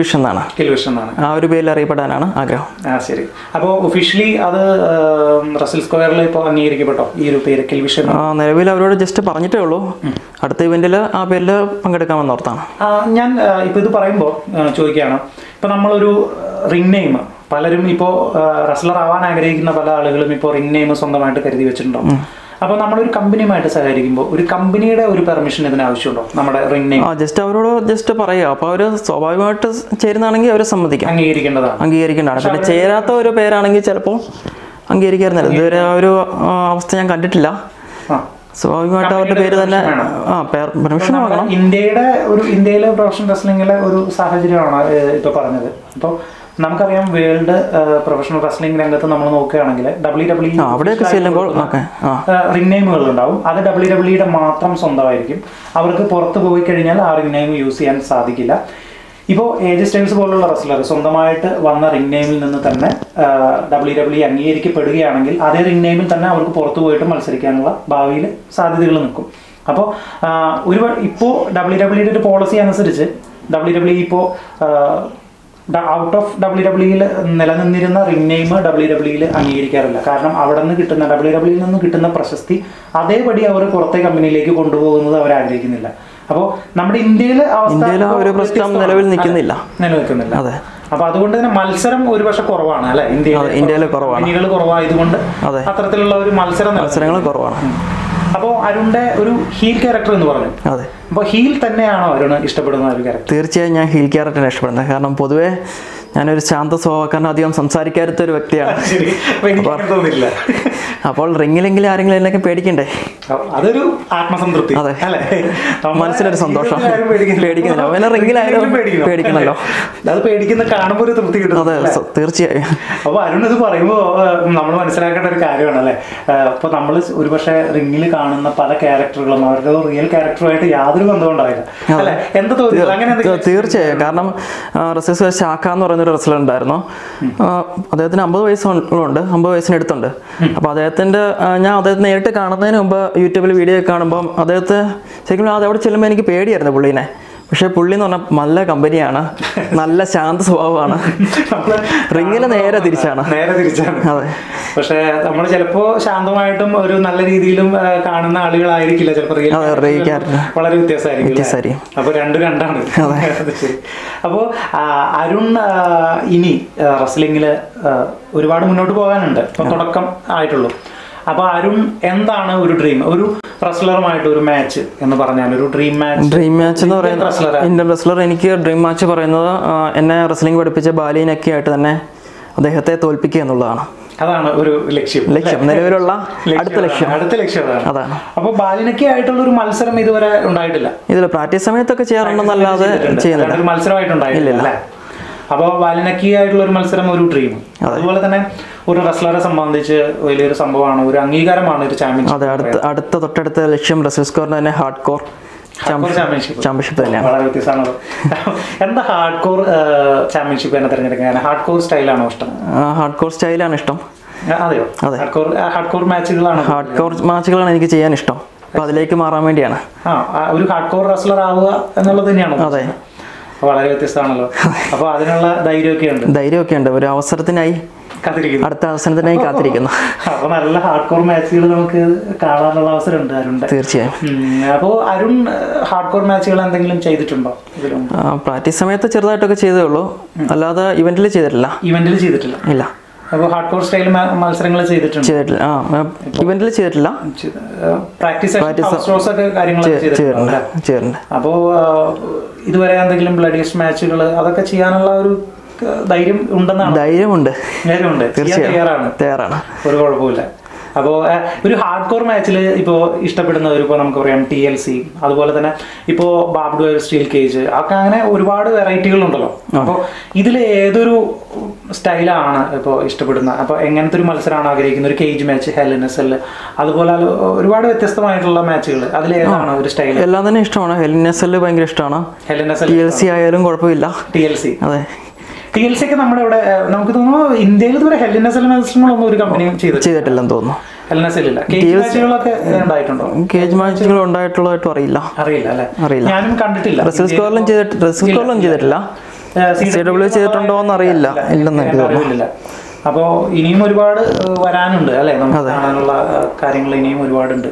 കിൽവിഷൻ എന്നാണ് കിൽവിഷൻ എന്നാണ് ആ ഒരു പേരിൽ അറിയപ്പെടാനാണ് ആഗ്രഹം ആ ശരി അപ്പോൾ ഒഫീഷ്യലി അത് റസൽ സ്ക്വയറിൽ ഇപ്പോൾ അംഗീകരിക്കപ്പെട്ടോ ഈ ഒരു പേര് കിൽവിഷൻ ആ, നിലവിൽ അവരോട് ജസ്റ്റ് പറഞ്ഞിട്ടേ ഉള്ളൂ അടുത്ത ഇവന്റിൽ ആ പേരിൽ പങ്കെടുക്കാമെന്ന് ഓർത്താണ് ആ, ഞാൻ ആ, ഇപ്പൊ ഇത് പറയുമ്പോൾ ചോദിക്കുകയാണ് ഇപ്പൊ നമ്മളൊരു റിംഗ് നെയിം പലരും ഇപ്പോൾ റെസ്ലർ ആവാൻ ആഗ്രഹിക്കുന്ന പല ആളുകളും ഇപ്പോൾ റിംഗ് നെയിം സ്വന്തമായിട്ട് കരുതി വെച്ചിട്ടുണ്ടാവും അപ്പോൾ നമ്മളൊരു കമ്പനിയുമായിട്ട് സഹകരിക്കുമ്പോൾ ഒരു കമ്പനിയുടെ ഒരു പെർമിഷൻ ഇതിന് ആവശ്യമുണ്ടോ നമ്മുടെ റിംഗ് നെയിം ആ ജസ്റ്റ് അവരോട് ജസ്റ്റ് പറയുക അപ്പോൾ അവർ സ്വാഭാവികമായിട്ട് ചേരുന്നതാണെങ്കിൽ അവർ സമ്മതിക്കാം അംഗീകരിക്കേണ്ടതാണ് അംഗീകരിക്കേണ്ടതാണ് പിന്നെ ചേരാത്ത ഒരു പേരാണെങ്കിൽ ചിലപ്പോൾ അംഗീകരിക്കാറുന്നില്ല ഇതുവരെ ആ ഒരു ആ, അവസ്ഥ ഞാൻ കണ്ടിട്ടില്ല ആ സ്വാഭാവികമായിട്ട് അവരുടെ പേര് തന്നെ ആ പെർമിഷൻ നമ്മുടെ വാങ്ങണം ഇന്ത്യയുടെ ഒരു ഇന്ത്യയിലെ പ്രൊഫഷണൽ റെസ്ലിംഗിലെ ഒരു സാഹചര്യമാണ് ഏഹ്, ഇപ്പൊ പറഞ്ഞത് അപ്പോൾ നമുക്കറിയാം വേൾഡ് പ്രൊഫഷണൽ റെസ്ലിംഗ് രംഗത്ത് നമ്മൾ നോക്കുകയാണെങ്കിൽ ഡബ്ല്യു ആ ഡബ്ല്യു അവിടെയൊക്കെ ചെല്ലുമ്പോൾ ഓക്കെ ആ റിംഗ് നെയിമുകൾ ഉണ്ടാവും അത് ഡബ്ല്യു ഡബ്ല്യുടെ മാത്രം സ്വന്തമായിരിക്കും അവർക്ക് പുറത്ത് പോയി കഴിഞ്ഞാൽ ആ റിംഗ് നെയിം യൂസ് ചെയ്യാൻ സാധിക്കില്ല ഇപ്പോൾ ഏജ് സ്റ്റൈൽസ് പോലുള്ള റെസ്ലർ സ്വന്തമായിട്ട് വന്ന റിംഗ് നെയിമിൽ നിന്ന് തന്നെ ഡബ്ല്യു ഡബ്ല്യു അംഗീകരിക്കപ്പെടുകയാണെങ്കിൽ അതേ റിംഗ് നെയിമിൽ തന്നെ അവർക്ക് പുറത്ത് പോയിട്ട് മത്സരിക്കാനുള്ള ഭാവിയിൽ സാധ്യതകൾ നിൽക്കും അപ്പോൾ ഒരു ഇപ്പോൾ ഡബ്ല്യു ഡബ്ല്യുടെ ഒരു പോളിസി അനുസരിച്ച് ഡബ്ല്യു ഡബ്ല്യു ഇപ്പോൾ ഔട്ട് ഓഫ് ഡബ്ല്യു ഡബ്ല്യുയിൽ നിലനിന്നിരുന്ന റിംഗ് നെയിം ഡബ്ല്യു ഡബ്ല്യുയിൽ അംഗീകരിക്കാറില്ല കാരണം അവിടെ നിന്ന് കിട്ടുന്ന ഡബ്ല്യു ഡബ്ല്യുയിൽ നിന്ന് കിട്ടുന്ന പ്രശസ്തി അതേപടി അവർ പുറത്തെ കമ്പനിയിലേക്ക് കൊണ്ടുപോകുന്നത് അവർ ആഗ്രഹിക്കുന്നില്ല അപ്പോൾ നമ്മുടെ ഇന്ത്യയിലെ അവസ്ഥ ഇന്ത്യയിൽ ആ ഒരു ഇപ്പോൾ പ്രശ്നം വ്യത്യസ്തമാണ്. നിലവിൽ നിൽക്കുന്നില്ല നിലനിൽക്കുന്നില്ല അതെ അപ്പൊ അതുകൊണ്ട് തന്നെ മത്സരം ഒരുപക്ഷെ കുറവാണ് അല്ലെ അതെ, ഇന്ത്യയിൽ കുറവാണ്. കമ്പനികൾ കുറവായതുകൊണ്ട് അതെ. അത്തരത്തിലുള്ള ഒരു മത്സരം നിലനിൽക്കുന്നു. മത്സരങ്ങൾ കുറവാണ് അപ്പോൾ അരുണിന്റെ ഒരു ഹീൽ ക്യാരക്ടർ എന്ന് പറഞ്ഞു അതെ അപ്പോൾ ഹീൽ തന്നെയാണോ അരുണ് ഇഷ്ടപ്പെടുന്ന ഒരു ക്യാരക്ടർ തീർച്ചയായും ഞാൻ ഹീൽ ക്യാരക്ടറിനെ ഇഷ്ടപ്പെടുന്നത് കാരണം പൊതുവേ ഞാനൊരു ശാന്ത സ്വഭാവക്കാരൻ അധികം സംസാരിക്കാത്ത ഒരു വ്യക്തിയാണ് ശരി അപ്പൊ എനിക്ക് അങ്ങനെ തോന്നില്ല അപ്പോൾ റിങ്ങിലെങ്കിലും ആരെങ്കിലും എന്നൊക്കെ പേടിക്കണ്ടേ അപ്പൊ അതൊരു ആത്മസംതൃപ്തി അതെ. അല്ലേ നമ്മളെ മനസ്സിലൊരു സന്തോഷം. ജീവിതത്തിൽ ആരും പേടിക്കുന്നില്ല. പേടിക്കുന്നില്ല. അവനെ റിങ്ങിലായാലും റിങ്ങിലും പേടിക്കണം. പേടിക്കണല്ലോ. അല്ലേ? അത് പേടിക്കുന്ന കാണുമ്പോൾ ഒരു തൃപ്തി കിട്ടും അതെ സ- തീർച്ചയായും അപ്പൊ അരുൺ ഇത് പറയുമ്പോൾ നമ്മൾ മനസ്സിലാക്കേണ്ട ഒരു കാര്യമാണ് അല്ലേ അപ്പൊ നമ്മൾ ഒരുപക്ഷെ റിങ്ങിൽ കാണുന്ന പല ക്യാരക്ടറുകളും അവരുടെ റിയൽ ക്യാരക്ടറുമായിട്ട് യാതൊരു ബന്ധവും ഉണ്ടാവില്ല അല്ലെ എന്ത് തോന്നുന്നു അങ്ങനെ തീ- എന്തെങ്കിലും തീർച്ചയായും കാരണം റസസ് ശാഖ എന്ന് പറയുന്ന ഒരു റെസ്ലർ ഉണ്ടായിരുന്നു ആ, അദ്ദേഹത്തിന് അമ്പത് വയസ്സുണ്ട് അമ്പത് വയസ്സിനടുത്തുണ്ട് അപ്പോൾ അദ്ദേഹത്തിൻ്റെ ആ, ഞാൻ അദ്ദേഹത്തെ നേരിട്ട് കാണുന്നതിന് മുമ്പ് യൂട്യൂബിൽ വീഡിയോ ഒക്കെ കാണുമ്പം അദ്ദേഹത്തെ ശരിക്കും അത് അവിടെ ചെല്ലുമ്പോൾ എനിക്ക് പേടിയായിരുന്നു പുള്ളീനെ പക്ഷേ പുള്ളി എന്ന് പറഞ്ഞാൽ നല്ല കമ്പനിയാണ് നല്ല ശാന്ത സ്വഭാവമാണ് നമ്മള് റിങ്ങിൽ നേരെ തിരിച്ചാണ് നേരെ തിരിച്ചാണ് അതെ പക്ഷെ നമ്മൾ ചിലപ്പോ ശാന്തമായിട്ടും ഒരു നല്ല രീതിയിലും ആ, കാണുന്ന ആളുകളായിരിക്കില്ല ചിലപ്പോൾ റിയൽ അതെ, real character. വളരെ വ്യത്യാസമായിരിക്കും അല്ലേ? വ്യത്യാസമായിരിക്കും. അപ്പൊ രണ്ട് രണ്ടാണ് അത് ശരി അപ്പോ ആ, അരുൺ ആ, ഇനി റെസ്ലിംഗില് ഒരുപാട് മുന്നോട്ട് പോകാനുണ്ട് ഇപ്പൊ തുടക്കം ആയിട്ടുള്ളൂ അപ്പൊ അരുൺ എന്താണ് ഒരു ഡ്രീം ഒരു റെസ്ലറുമായിട്ട് ഒരു മാച്ച് എന്ന് പറഞ്ഞാൽ ഒരു ഡ്രീം മാച്ച് ഡ്രീം മാച്ച് എന്ന് റെസ്ലർ പറയുന്നത് ഇന്ത്യൻ റെസ്ലർ എനിക്ക് ഡ്രീം മാച്ച് പറയുന്നത് ആ, എന്നെ റെസ്ലിംഗ് പഠിപ്പിച്ച ബാലിനൊക്കെ ആയിട്ട് തന്നെ അദ്ദേഹത്തെ തോൽപ്പിക്കുക എന്നുള്ളതാണ് അതാണ് ഒരു ലക്ഷ്യം ലക്ഷ്യം നിലവിലുള്ള അടുത്ത ലക്ഷ്യം അടുത്ത ലക്ഷ്യം അതാണ് അതാണ് അപ്പൊ ബാലിനൊക്കെ ആയിട്ടുള്ള ഒരു മത്സരം ഇതുവരെ ഉണ്ടായിട്ടില്ല ഇതിൽ പ്രാക്ടീസ് സമയത്തൊക്കെ ചെയ്യാറുണ്ടെന്നല്ലാതെ ചെയ്യുന്നില്ല അല്ലാണ്ട് ഒരു മത്സരമായിട്ടുണ്ടായിട്ടില്ല അല്ലേ അപ്പോൾ ബാലിനക്കി ആയിട്ടുള്ള ഒരു മത്സരം ഒരു ഡ്രീം അതുപോലെ തന്നെ ഒരു റെസ്ലറെ സംബന്ധിച്ച് വലിയൊരു സംഭവമാണ് ഒരു അംഗീകാരമാണ് ഒരു ചാമ്പ്യൻഷിപ്പ് അതെ അടുത്ത അടുത്ത തൊട്ടടുത്ത ലക്ഷ്യം റെസിൽ സ്കോറിന് തന്നെ ഹാർഡ് കോർ ചാമ്പ്യൻഷിപ്പ് ചാമ്പ്യൻഷിപ്പ് തന്നെയാണ് വളരെ വ്യത്യസ്തമാണത് എന്താ ഹാർഡ് കോർ ചാമ്പ്യൻഷിപ്പ് തന്നെ തിരഞ്ഞെടുക്കാൻ ഹാർഡ് കോർ സ്റ്റൈലാണോ ഇഷ്ടം ഹാർഡ് കോർ സ്റ്റൈലാണ് ഇഷ്ടം ആ, അതെയോ ഹാർഡ് കോർ ഹാർഡ് കോർ മാച്ചുകളാണ് ഹാർഡ് കോർ മാച്ചുകളാണ് എനിക്ക് ചെയ്യാൻ ഇഷ്ടം അപ്പോൾ അതിലേക്ക് മാറാൻ വേണ്ടിയാണ് ആ ആ, ഒരു ഹാർഡ് കോർ റെസ്ലർ ആവുക എന്നുള്ളത് തന്നെയാണോ അതെ വളരെ വ്യത്യസ്തമാണല്ലോ അപ്പൊ അതിനുള്ള ധൈര്യമൊക്കെ ഉണ്ട് ധൈര്യമൊക്കെ ഉണ്ട് ഒരു അവസരത്തിനായി കാത്തിരിക്കുന്നു അടുത്ത അവസരത്തിനായി കാത്തിരിക്കുന്നു അപ്പൊ നല്ല ഹാർഡ് കോർ മാച്ചുകൾ നമുക്ക് കാണാനുള്ള അവസരം ഉണ്ട് അരുണിന്റെ തീർച്ചയായും ഉം, അപ്പോ അരുൺ ഹാർഡ് കോർ മാച്ചുകൾ എന്തെങ്കിലും ചെയ്തിട്ടുണ്ടോ ഇതിലും പ്രാക്ടീസ് സമയത്ത് ചെറുതായിട്ടൊക്കെ ചെയ്തേ ഉള്ളൂ അല്ലാതെ ഇവന്റിൽ ചെയ്തിട്ടില്ല ഇവന്റിൽ ചെയ്തിട്ടില്ല ഇല്ല അപ്പോൾ ഹാർഡ് കോർ സ്റ്റൈൽ മത്സരങ്ങൾ ചെയ്തിട്ടുണ്ട് ചെയ്തിട്ടില്ല ആ ഇവന്റിൽ ചെയ്തിട്ടില്ല പ്രാക്ടീസ് ഷോസ് ഒക്കെ കാര്യങ്ങളൊക്കെ ചെയ്തിട്ടുണ്ട് ചെയ്തിട്ടുണ്ട് ചെയ്തിട്ടുണ്ട് അപ്പോൾ ഇതുവരെ എന്തെങ്കിലും ബ്ലഡിയസ്റ്റ് മാച്ചുകൾ അതൊക്കെ ചെയ്യാനുള്ള ഒരു ആ, ധൈര്യം ഉണ്ടെന്നാണ് ധൈര്യമുണ്ട് ധൈര്യമുണ്ട് ചെയ്യാൻ തയ്യാറാണ് തയ്യാറാണ് ഒരു കുഴപ്പമില്ല അപ്പോൾ ഒരു ഹാർഡ് കോർ മാച്ചിൽ ഇപ്പോൾ ഇഷ്ടപ്പെടുന്നവർ ഇപ്പോൾ നമുക്ക് പറയാം ടി എൽ സി അതുപോലെ തന്നെ ഇപ്പോൾ ബാബ്ഡു സ്റ്റീൽ കേജ് ഒക്കെ അങ്ങനെ ഒരുപാട് വെറൈറ്റികളുണ്ടല്ലോ അപ്പോൾ ഇതിൽ ഏതൊരു സ്റ്റൈലാണ് ഇപ്പോൾ ഇഷ്ടപ്പെടുന്നത് അപ്പോൾ എങ്ങനത്തെ ഒരു മത്സരമാണ് ആഗ്രഹിക്കുന്നത് ഒരു cage match hell in cell അതുപോലെ അത് ഒരുപാട് വ്യത്യസ്തമായിട്ടുള്ള മാച്ചുകൾ അതിലേതാണ് ഒരു സ്റ്റൈൽ എല്ലാം തന്നെ ഇഷ്ടമാണ് ഹെലിനെസ്സല് ഭയങ്കര ഇഷ്ടമാണ് hell in cell T L L C ആയാലും കുഴപ്പമില്ല ടി എൽ സി അതെ ടി എൽ സി ഒക്കെ നമ്മുടെ ഇവിടെ ഏഹ്, നമുക്ക് തോന്നുന്നു ഇന്ത്യയിൽ ഇതുവരെ ഹെൽ എൻ എസ് എൽ മത്സരങ്ങളൊന്നും ഒരു കമ്പനിയും ചെയ്തിട്ടില്ല ചെയ്തിട്ടില്ലെന്ന് തോന്നുന്നു ഹെൽ എൻ എസ് എൽ ഇല്ല കേജ് മാച്ചുകളൊക്കെ ഉണ്ടായിട്ടുണ്ടോ കേജ് മാച്ചുകൾ ഉണ്ടായിട്ടുള്ളതായിട്ടും അറിയില്ല അറിയില്ല അല്ലെ അറിയില്ല. ഞാനും കണ്ടിട്ടില്ല റെസിൽ സ്കോറിലും ചെയ്തിട്ട് റെസിൽ സ്കോറിലും ചെയ്തിട്ടില്ല സി ഡബ്ല്യു ചെയ്തിട്ടുണ്ടോ എന്ന് അറിയില്ല ഇല്ലെന്ന് എനിക്ക് തോന്നുന്നു അറിവില്ല അപ്പോൾ ഇനിയും ഒരുപാട് ഏഹ്, വരാനുണ്ട് അല്ലേ നമുക്ക് കാണാനുള്ള ഏഹ്, കാര്യങ്ങൾ ഇനിയും ഒരുപാടുണ്ട്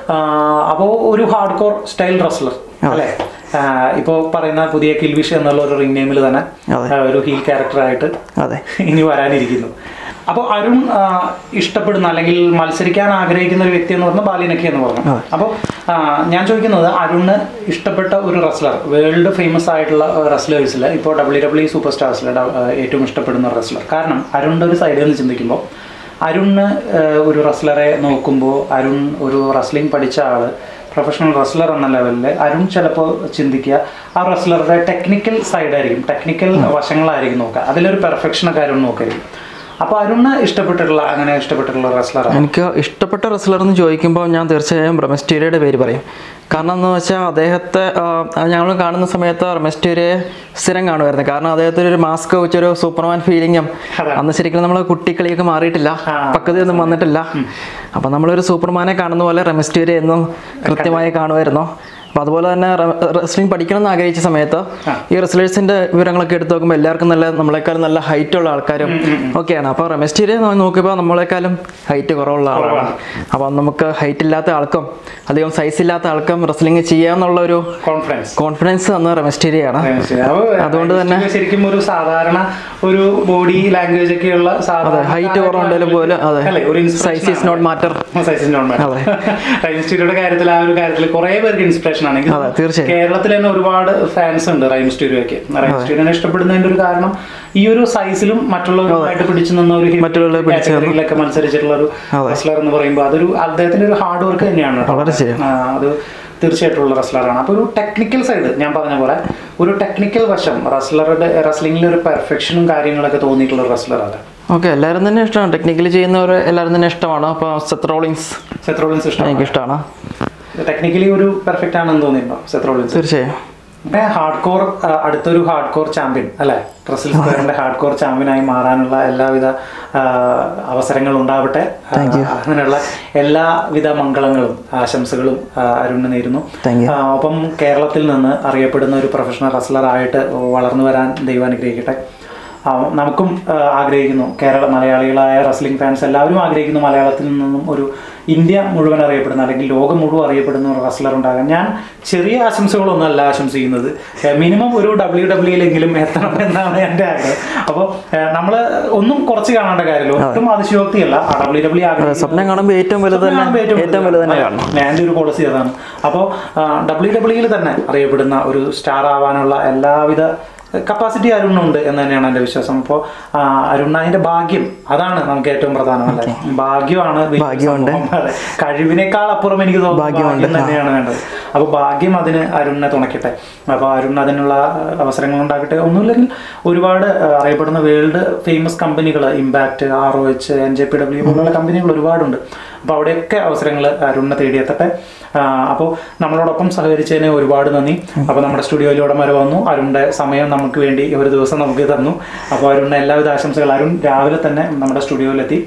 അപ്പോൾ ഒരു ഹാർഡ് കോർ സ്റ്റൈൽ റെസ്ലർ അല്ലേ ഇപ്പോൾ പറയുന്ന പുതിയ കിൽവിഷ് എന്നുള്ള ഒരു റിംഗ് നെയിമിൽ തന്നെ അതെ. ആ, ഒരു ഹീൽ ക്യാരക്ടറായിട്ട് അതെ ഇനി വരാനിരിക്കുന്നു അപ്പോൾ അരുൺ ആ, ഇഷ്ടപ്പെടുന്ന അല്ലെങ്കിൽ മത്സരിക്കാൻ ആഗ്രഹിക്കുന്ന ഒരു വ്യക്തി എന്ന് പറഞ്ഞാൽ ബാലിനക്കി എന്ന് പറഞ്ഞു അപ്പോൾ ഞാൻ ചോദിക്കുന്നത് അരുണിന് ഇഷ്ടപ്പെട്ട ഒരു റെസ്ലർ വേൾഡ് ഫേമസ് ആയിട്ടുള്ള റെസ്ലേഴ്സിൽ ഇപ്പോൾ ഡബ്ല്യു ഡബ്ല്യു സൂപ്പർ സ്റ്റാർസിൽ ഏറ്റവും ഇഷ്ടപ്പെടുന്ന റെസ്ലർ കാരണം അരുണിൻ്റെ ഒരു സൈഡിൽ നിന്ന് ചിന്തിക്കുമ്പോൾ അരുണിന് ആ, ഒരു റെസ്ലറെ നോക്കുമ്പോൾ അരുൺ ഒരു റെസ്ലിംഗ് പഠിച്ച ആള് പ്രൊഫഷണൽ റെസ്ലർ എന്ന ലെവലിൽ അരുൺ ചിലപ്പോൾ ചിന്തിക്കുക ആ റെസ്ലറുടെ ടെക്നിക്കൽ സൈഡായിരിക്കും ടെക്നിക്കൽ വശങ്ങളായിരിക്കും നോക്കുക അതിലൊരു പെർഫെക്ഷനൊക്കെ അരുൺ നോക്കായിരിക്കും അപ്പോൾ അരുണിന് ഇഷ്ടപ്പെട്ടിട്ടുള്ള അങ്ങനെ ഇഷ്ടപ്പെട്ടിട്ടുള്ള റെസ്ലറാണ് എനിക്ക് ഇഷ്ടപ്പെട്ട റെസ്ലർ എന്ന് ചോദിക്കുമ്പോൾ ഞാൻ തീർച്ചയായും റെമസ്റ്റീരിയയുടെ പേര് പറയും കാരണം എന്ന് വെച്ചാൽ അദ്ദേഹത്തെ ഞങ്ങൾ കാണുന്ന സമയത്ത് റെമസ്റ്റീരിയെ സ്ഥിരം കാണുമായിരുന്നു കാരണം അദ്ദേഹത്തിന് ഒരു മാസ്ക് വെച്ചൊരു സൂപ്പർമാൻ ഫീലിങ്ങും അതെ. അന്ന് ശരിക്കും നമ്മൾ കുട്ടിക്കളിയൊക്കെ മാറിയിട്ടില്ല ആ. പക്വതയൊന്നും വന്നിട്ടില്ല അപ്പം നമ്മളൊരു സൂപ്പർമാനെ കാണുന്ന പോലെ റെമസ്റ്റീരിയ എന്നും കൃത്യമായി കാണുമായിരുന്നു അപ്പോൾ അതുപോലെ തന്നെ റെസ്ലിംഗ് പഠിക്കണം എന്ന് ആഗ്രഹിച്ച സമയത്ത് ഈ റെസ്ലേഴ്സിന്റെ വിവരങ്ങളൊക്കെ എടുത്ത് നോക്കുമ്പോൾ എല്ലാവർക്കും നല്ല നമ്മളെക്കാളും നല്ല ഹൈറ്റ് ഉള്ള ആൾക്കാരും ഒക്കെയാണ് അപ്പോൾ റെമസ്റ്റീരിയ നോക്കിയപ്പോൾ നമ്മളെക്കാളും ഹൈറ്റ് കുറവുള്ള ആളാണ് അപ്പോൾ നമുക്ക് ഹൈറ്റ് ഇല്ലാത്ത ആൾക്കും അധികം സൈസ് ഇല്ലാത്ത ആൾക്കും റെസ്ലിംഗ് ചെയ്യാന്നുള്ള ഒരു കോൺഫിഡൻസ് കോൺഫിഡൻസ് തന്ന റെമസ്റ്റീരിയാണ് അതുകൊണ്ട് തന്നെ- ശരിക്കും ഒരു സാധാരണ ഒരു ബോഡി ലാംഗ്വേജ് ഒക്കെയുള്ള അതെ ഹൈറ്റ് കുറവുണ്ടെങ്കിലും പോലും അതെ അല്ലേ ഒരു size is not matter size അതെ. റൈംസ്റ്റീരിയുടെ കാര്യത്തിൽ ആ ഒരു കാര്യത്തിൽ കുറെ പേർക്ക് ഇൻസ്പിറേഷൻ ആണെങ്കിൽ അതെ, തീർച്ചയായും. കേരളത്തിൽ തന്നെ ഒരുപാട് ഫാൻസ് ഉണ്ട് റൈംസ്റ്റീരിയോക്ക് റൈംസ്റ്റീരിയോനെ ഇഷ്ടപ്പെടുന്നതിന്റെ ഒരു കാരണം ഈ ഒരു സൈസിലും മറ്റുള്ളവരുമായിട്ട് പിടിച്ചു നിന്ന ഒരു മറ്റുള്ളവരെ പിടിച്ച് നിന്ന്. കാറ്റഗറിയിലൊക്കെ മത്സരിച്ചിട്ടുള്ള ഒരു റെസ്ലർ എന്ന് പറയുമ്പോൾ അതൊരു അദ്ദേഹത്തിന്റെ ഒരു ഹാർഡ് വർക്ക് തന്നെയാണ് കേട്ടോ. വളരെ ശരി. ആ, അത് തീർച്ചയായിട്ടുള്ള റെസ്ലറാണ് അപ്പോൾ ഒരു ടെക്നിക്കൽ സൈഡ് ഞാൻ പറഞ്ഞ പോലെ ഒരു ടെക്നിക്കൽ വശം റെസ്ലറുടെ റെസ്ലിംഗിൽ ഒരു പെർഫെക്ഷനും കാര്യങ്ങളൊക്കെ തോന്നിയിട്ടുള്ള റെസ്ലറാണ് ഓക്കെ എല്ലാവരും തന്നെ ഇഷ്ടമാണ് ടെക്നിക്കലി ചെയ്യുന്നവർ എല്ലാവരും തന്നെ ഇഷ്ടമാണ് അപ്പോൾ സെത്രോളിങ്സ് സെത്രോളിൻസ് ഇഷ്ടം എനിക്ക് ഇഷ്ടമാണ് ടെക്നിക്കലി ഒരു പെർഫെക്റ്റ് ആണെന്ന് തോന്നിയിട്ടുണ്ടോ സെത്രോളിൻസ് തീർച്ചയായും പിന്നെ ഹാർഡ് കോർ അടുത്തൊരു ഹാർഡ് കോർ ചാമ്പ്യൻ അല്ലെ റസൽ സ്ക്വയറിന്റെ ഹാർഡ് കോർ ചാമ്പ്യനായി മാറാനുള്ള എല്ലാവിധ ആ, അവസരങ്ങളും ഉണ്ടാവട്ടെ ആ, അങ്ങനെയുള്ള എല്ലാവിധ മംഗളങ്ങളും ആശംസകളും ആ, അരുണിന് നേരുന്നു Thank you. ആ, ഒപ്പം കേരളത്തിൽ നിന്ന് അറിയപ്പെടുന്ന ഒരു പ്രൊഫഷണൽ റെസ്ലർ ആയിട്ട് വളർന്നു വരാൻ ദൈവം അനുഗ്രഹിക്കട്ടെ ആ, നമുക്കും ആ, ആഗ്രഹിക്കുന്നു കേരള മലയാളികളായ റെസ്ലിംഗ് ഫാൻസ് എല്ലാവരും ആഗ്രഹിക്കുന്നു മലയാളത്തിൽ നിന്നും ഒരു ഇന്ത്യ മുഴുവൻ അറിയപ്പെടുന്ന അല്ലെങ്കിൽ ലോകം മുഴുവൻ അറിയപ്പെടുന്ന ഒരു റെസ്ലർ ഉണ്ടാകാൻ ഞാൻ ചെറിയ ആശംസകളൊന്നും അല്ല ആശംസിക്കുന്നത് മിനിമം ഒരു ഡബ്ല്യു ഡബ്ല്യൂയിലെങ്കിലും എത്തണം എന്നാണ് എൻ്റെ ആഗ്രഹം അപ്പോൾ നമ്മൾ ഒന്നും കുറച്ച് കാണേണ്ട കാര്യമില്ല ഒട്ടും അതിശയോക്തിയല്ല ഡബ്ല്യു ഡബ്ല്യു ആഗ്രഹിക്കുന്നത് സ്വപ്നം കാണുമ്പോൾ ഏറ്റവും വലുത് തന്നെ ഏറ്റവും വലുത് തന്നെ കാണണം എൻ്റെ ഒരു പോളിസി അതാണ് അപ്പോൾ ഡബ്ല്യു ഡബ്ല്യുയിൽ തന്നെ അറിയപ്പെടുന്ന ഒരു സ്റ്റാർ ആവാനുള്ള എല്ലാവിധ കപ്പാസിറ്റി അരുണുണ്ട് എന്ന് തന്നെയാണ് എൻ്റെ വിശ്വാസം അപ്പോൾ അരുൺ അതിൻ്റെ ഭാഗ്യം അതാണ് നമുക്ക് ഏറ്റവും പ്രധാനമല്ലേ ഭാഗ്യമാണ് വലിയ ഭാഗ്യമുണ്ട്. സംഭവം. അതെ. കഴിവിനേക്കാൾ അപ്പുറം എനിക്ക് തോന്നുന്നു ഭാഗ്യമുണ്ട്. ഭാഗ്യം തന്നെയാണ് വേണ്ടത് അപ്പോൾ ഭാഗ്യം അതിന് അരുണിനെ തുണയ്ക്കട്ടെ അപ്പോൾ അരുൺ അതിനുള്ള ആ, അവസരങ്ങൾ ഉണ്ടാക്കട്ടെ ഒന്നുമില്ലെങ്കിൽ ഒരുപാട് ആ, അറിയപ്പെടുന്ന വേൾഡ് ഫേമസ് കമ്പനികൾ Impact R O H N J P W പോലുള്ള കമ്പനികൾ ഒരുപാടുണ്ട് അപ്പോൾ അവിടെയൊക്കെ അവസരങ്ങൾ അരുണിനെ തേടിയെത്തട്ടെ അപ്പോൾ നമ്മളോടൊപ്പം സഹകരിച്ചതിന് ഒരുപാട് നന്ദി അപ്പോൾ നമ്മുടെ സ്റ്റുഡിയോയിലൂടെ വരെ വന്നു അരുണിൻ്റെ സമയം നമുക്ക് വേണ്ടി ഒരു ദിവസം നമുക്ക് തന്നു അപ്പോൾ അരുണിന് എല്ലാവിധ ആശംസകൾ അരുൺ രാവിലെ തന്നെ നമ്മുടെ സ്റ്റുഡിയോയിലെത്തി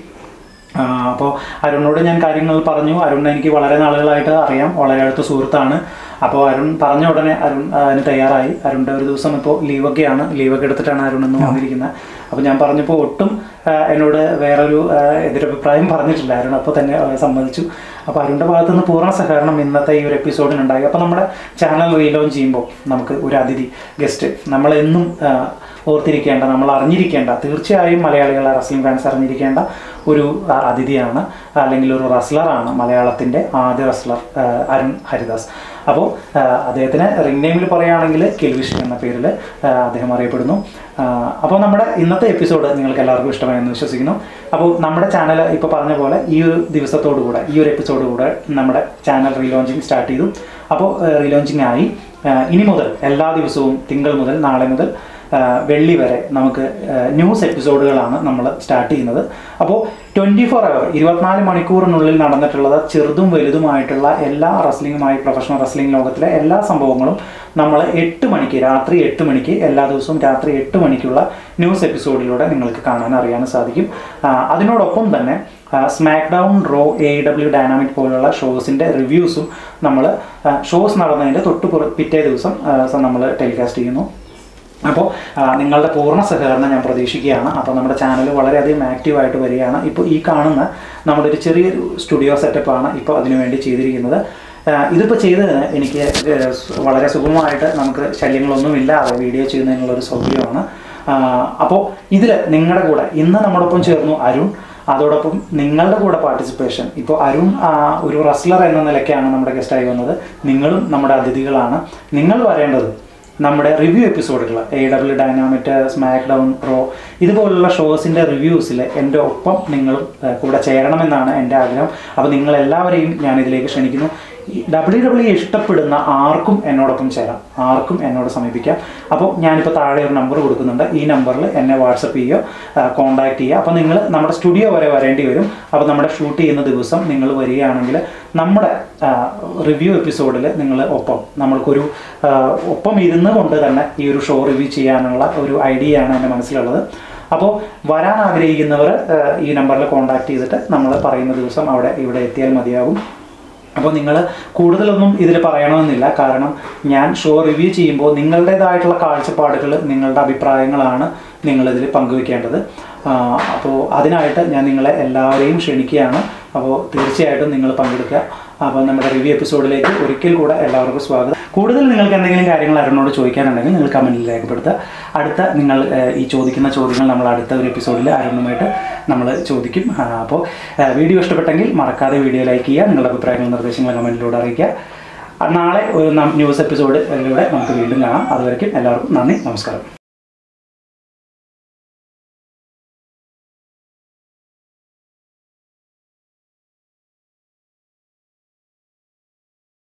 അപ്പോൾ അരുണിനോട് ഞാൻ കാര്യങ്ങൾ പറഞ്ഞു അരുൺ എനിക്ക് വളരെ നാളുകളായിട്ട് അറിയാം വളരെ അടുത്ത സുഹൃത്താണ് അപ്പോൾ അരുൺ പറഞ്ഞ ഉടനെ അരുൺ ആ, അതിന് തയ്യാറായി അരുണിൻ്റെ ഒരു ദിവസം ഇപ്പോൾ ലീവൊക്കെയാണ് ലീവൊക്കെ എടുത്തിട്ടാണ് അരുൺ ഇന്ന് വന്നിരിക്കുന്നത് അപ്പോൾ ഞാൻ പറഞ്ഞപ്പോൾ ഒട്ടും ആ, എന്നോട് വേറൊരു ആ, എതിരഭിപ്രായം പറഞ്ഞിട്ടില്ല അരുൺ അപ്പോൾ തന്നെ ആ, സമ്മതിച്ചു അപ്പോൾ അരുണിൻ്റെ ഭാഗത്ത് നിന്ന് പൂർണ്ണ സഹകരണം ഇന്നത്തെ ഈ ഒരു എപ്പിസോഡിനുണ്ടായി അപ്പോൾ നമ്മുടെ ചാനൽ റീലോഞ്ച് ചെയ്യുമ്പോൾ നമുക്ക് ഒരു അതിഥി ഗസ്റ്റ് നമ്മളെന്നും ആ, ഓർത്തിരിക്കേണ്ട നമ്മൾ അറിഞ്ഞിരിക്കേണ്ട തീർച്ചയായും മലയാളികളെ റസ്ലിംഗ് ഫാൻസ് അറിഞ്ഞിരിക്കേണ്ട ഒരു ആ, അതിഥിയാണ് അല്ലെങ്കിൽ ഒരു റസ്ലറാണ് മലയാളത്തിൻ്റെ ആദ്യ റസ്ലർ ആ, അരുൺ ഹരിദാസ് അപ്പോൾ അദ്ദേഹത്തിന് റിംഗ് നെയിമിൽ പറയുകയാണെങ്കിൽ കിൽവിഷ് എന്ന പേരിൽ ആ, അദ്ദേഹം അറിയപ്പെടുന്നു ആ, അപ്പോൾ നമ്മുടെ ഇന്നത്തെ എപ്പിസോഡ് നിങ്ങൾക്ക് എല്ലാവർക്കും ഇഷ്ടമായെന്ന് വിശ്വസിക്കുന്നു അപ്പോൾ നമ്മുടെ ചാനൽ ഇപ്പോൾ പറഞ്ഞ പോലെ ഈ ഒരു ദിവസത്തോടു കൂടെ ഈ ഒരു എപ്പിസോഡ് കൂടെ നമ്മുടെ ചാനൽ റീലോഞ്ചിങ് സ്റ്റാർട്ട് ചെയ്തു അപ്പോൾ റീലോഞ്ചിങ് ആയി ആ, ഇനി മുതൽ എല്ലാ ദിവസവും തിങ്കൾ മുതൽ നാളെ മുതൽ ആ, വെള്ളി വരെ നമുക്ക് ആ, ന്യൂസ് എപ്പിസോഡുകളാണ് നമ്മൾ സ്റ്റാർട്ട് ചെയ്യുന്നത് അപ്പോൾ ട്വൻറ്റി ഫോർ അവർ ഇരുപത്തിനാല് മണിക്കൂറിനുള്ളിൽ നടന്നിട്ടുള്ളത് ചെറുതും വലുതുമായിട്ടുള്ള എല്ലാ റെസ്ലിംഗുമായി പ്രൊഫഷണൽ റെസ്ലിംഗ് ലോകത്തിലെ എല്ലാ സംഭവങ്ങളും നമ്മൾ എട്ട് മണിക്ക് രാത്രി എട്ട് മണിക്ക് എല്ലാ ദിവസവും രാത്രി എട്ട് മണിക്കുള്ള ന്യൂസ് എപ്പിസോഡിലൂടെ നിങ്ങൾക്ക് കാണാൻ അറിയാൻ സാധിക്കും ആ, അതിനോടൊപ്പം തന്നെ SmackDown Raw A W dynamic പോലുള്ള ഷോസിൻ്റെ റിവ്യൂസും നമ്മൾ ഷോസ് നടന്നതിൻ്റെ തൊട്ട് പുറ- പിറ്റേ ദിവസം നമ്മൾ ടെലികാസ്റ്റ് ചെയ്യുന്നു അപ്പോൾ ആ, നിങ്ങളുടെ പൂർണ്ണ സഹകരണം ഞാൻ പ്രതീക്ഷിക്കുകയാണ് അപ്പോൾ നമ്മുടെ ചാനൽ വളരെയധികം ആക്റ്റീവായിട്ട് വരികയാണ് ഇപ്പോൾ ഈ കാണുന്ന നമ്മുടെ ഒരു ചെറിയൊരു സ്റ്റുഡിയോ സെറ്റപ്പാണ് ഇപ്പോൾ അതിനുവേണ്ടി ചെയ്തിരിക്കുന്നത് ആ, ഇതിപ്പോൾ ചെയ്തതിന് എനിക്ക് ഏഹ്, സ് വളരെ സുഗമമായിട്ട് നമുക്ക് ശല്യങ്ങളൊന്നുമില്ലാതെ വീഡിയോ ചെയ്യുന്നതിനുള്ളൊരു സൗകര്യമാണ് അപ്പോൾ ഇതിൽ നിങ്ങളുടെ കൂടെ ഇന്ന് നമ്മോടൊപ്പം ചേർന്നു അരുൺ അതോടൊപ്പം നിങ്ങളുടെ കൂടെ പാർട്ടിസിപ്പേഷൻ ഇപ്പോൾ അരുൺ ആ, ഒരു റെസ്ലർ എന്ന നിലയ്ക്കാണ് നമ്മുടെ ഗസ്റ്റായി വന്നത് നിങ്ങളും നമ്മുടെ അതിഥികളാണ് നിങ്ങൾ വരേണ്ടത് നമ്മുടെ റിവ്യൂ എപ്പിസോഡുകൾ A W Dynamite SmackDown pro ഇതുപോലുള്ള ഷോസിൻ്റെ റിവ്യൂസിൽ എൻ്റെ ഒപ്പം നിങ്ങളും ഏഹ്, കൂടെ ചേരണമെന്നാണ് എൻ്റെ ആഗ്രഹം അപ്പോൾ നിങ്ങളെല്ലാവരെയും ഞാൻ ഇതിലേക്ക് ക്ഷണിക്കുന്നു ഡബ്ല്യു ഡബ്ല്യു ഇഷ്ടപ്പെടുന്ന ആർക്കും എന്നോടൊപ്പം ചേരാം ആർക്കും എന്നോട് സമീപിക്കാം അപ്പോൾ ഞാനിപ്പോൾ താഴെ ഒരു നമ്പർ കൊടുക്കുന്നുണ്ട് ഈ നമ്പറിൽ എന്നെ വാട്സപ്പ് ചെയ്യുകയോ കോൺടാക്ട് ചെയ്യുക അപ്പോൾ നിങ്ങൾ നമ്മുടെ സ്റ്റുഡിയോ വരെ വരേണ്ടി വരും അപ്പോൾ നമ്മുടെ ഷൂട്ട് ചെയ്യുന്ന ദിവസം നിങ്ങൾ വരികയാണെങ്കിൽ നമ്മുടെ റിവ്യൂ എപ്പിസോഡിൽ നിങ്ങൾ ഒപ്പം നമ്മൾക്കൊരു ആ, ഒപ്പം ഇരുന്ന് കൊണ്ട് തന്നെ ഈ ഒരു ഷോ റിവ്യൂ ചെയ്യാനുള്ള ഒരു ഐഡിയയാണ് എൻ്റെ മനസ്സിലുള്ളത് അപ്പോൾ വരാൻ ആഗ്രഹിക്കുന്നവർ ഈ നമ്പറിൽ കോൺടാക്ട് ചെയ്തിട്ട് നമ്മൾ പറയുന്ന ദിവസം അവിടെ ഇവിടെ എത്തിയാൽ മതിയാകും അപ്പോൾ നിങ്ങൾ കൂടുതലൊന്നും ഇതിൽ പറയണമെന്നില്ല കാരണം ഞാൻ ഷോ റിവ്യൂ ചെയ്യുമ്പോൾ നിങ്ങളുടേതായിട്ടുള്ള കാഴ്ചപ്പാടുകൾ നിങ്ങളുടെ അഭിപ്രായങ്ങളാണ് നിങ്ങളിതിൽ പങ്കുവെക്കേണ്ടത് അപ്പോൾ അതിനായിട്ട് ഞാൻ നിങ്ങളെ എല്ലാവരെയും ക്ഷണിക്കുകയാണ് അപ്പോൾ തീർച്ചയായിട്ടും നിങ്ങൾ പങ്കെടുക്കുക അപ്പോൾ നമ്മുടെ റിവ്യൂ എപ്പിസോഡിലേക്ക് ഒരിക്കൽ കൂടെ എല്ലാവർക്കും സ്വാഗതം കൂടുതൽ നിങ്ങൾക്ക് എന്തെങ്കിലും കാര്യങ്ങൾ അരുണോട് ചോദിക്കാനുണ്ടെങ്കിൽ നിങ്ങൾ കമൻറ്റിൽ രേഖപ്പെടുത്തുക അടുത്ത നിങ്ങൾ ഏഹ്, ഈ ചോദിക്കുന്ന ചോദ്യങ്ങൾ നമ്മൾ അടുത്ത ഒരു എപ്പിസോഡിൽ അരുണുമായിട്ട് നമ്മൾ ചോദിക്കും ആ, അപ്പോൾ ഏഹ്, വീഡിയോ ഇഷ്ടപ്പെട്ടെങ്കിൽ മറക്കാതെ വീഡിയോ ലൈക്ക് ചെയ്യുക നിങ്ങളുടെ അഭിപ്രായങ്ങളും നിർദ്ദേശങ്ങളും കമൻറ്റിലൂടെ അറിയിക്കുക ആ, നാളെ ഒരു നം- ന്യൂസ് എപ്പിസോഡിലൂടെ നമുക്ക് വീണ്ടും കാണാം അതുവരെയ്ക്കും എല്ലാവർക്കും നന്ദി നമസ്കാരം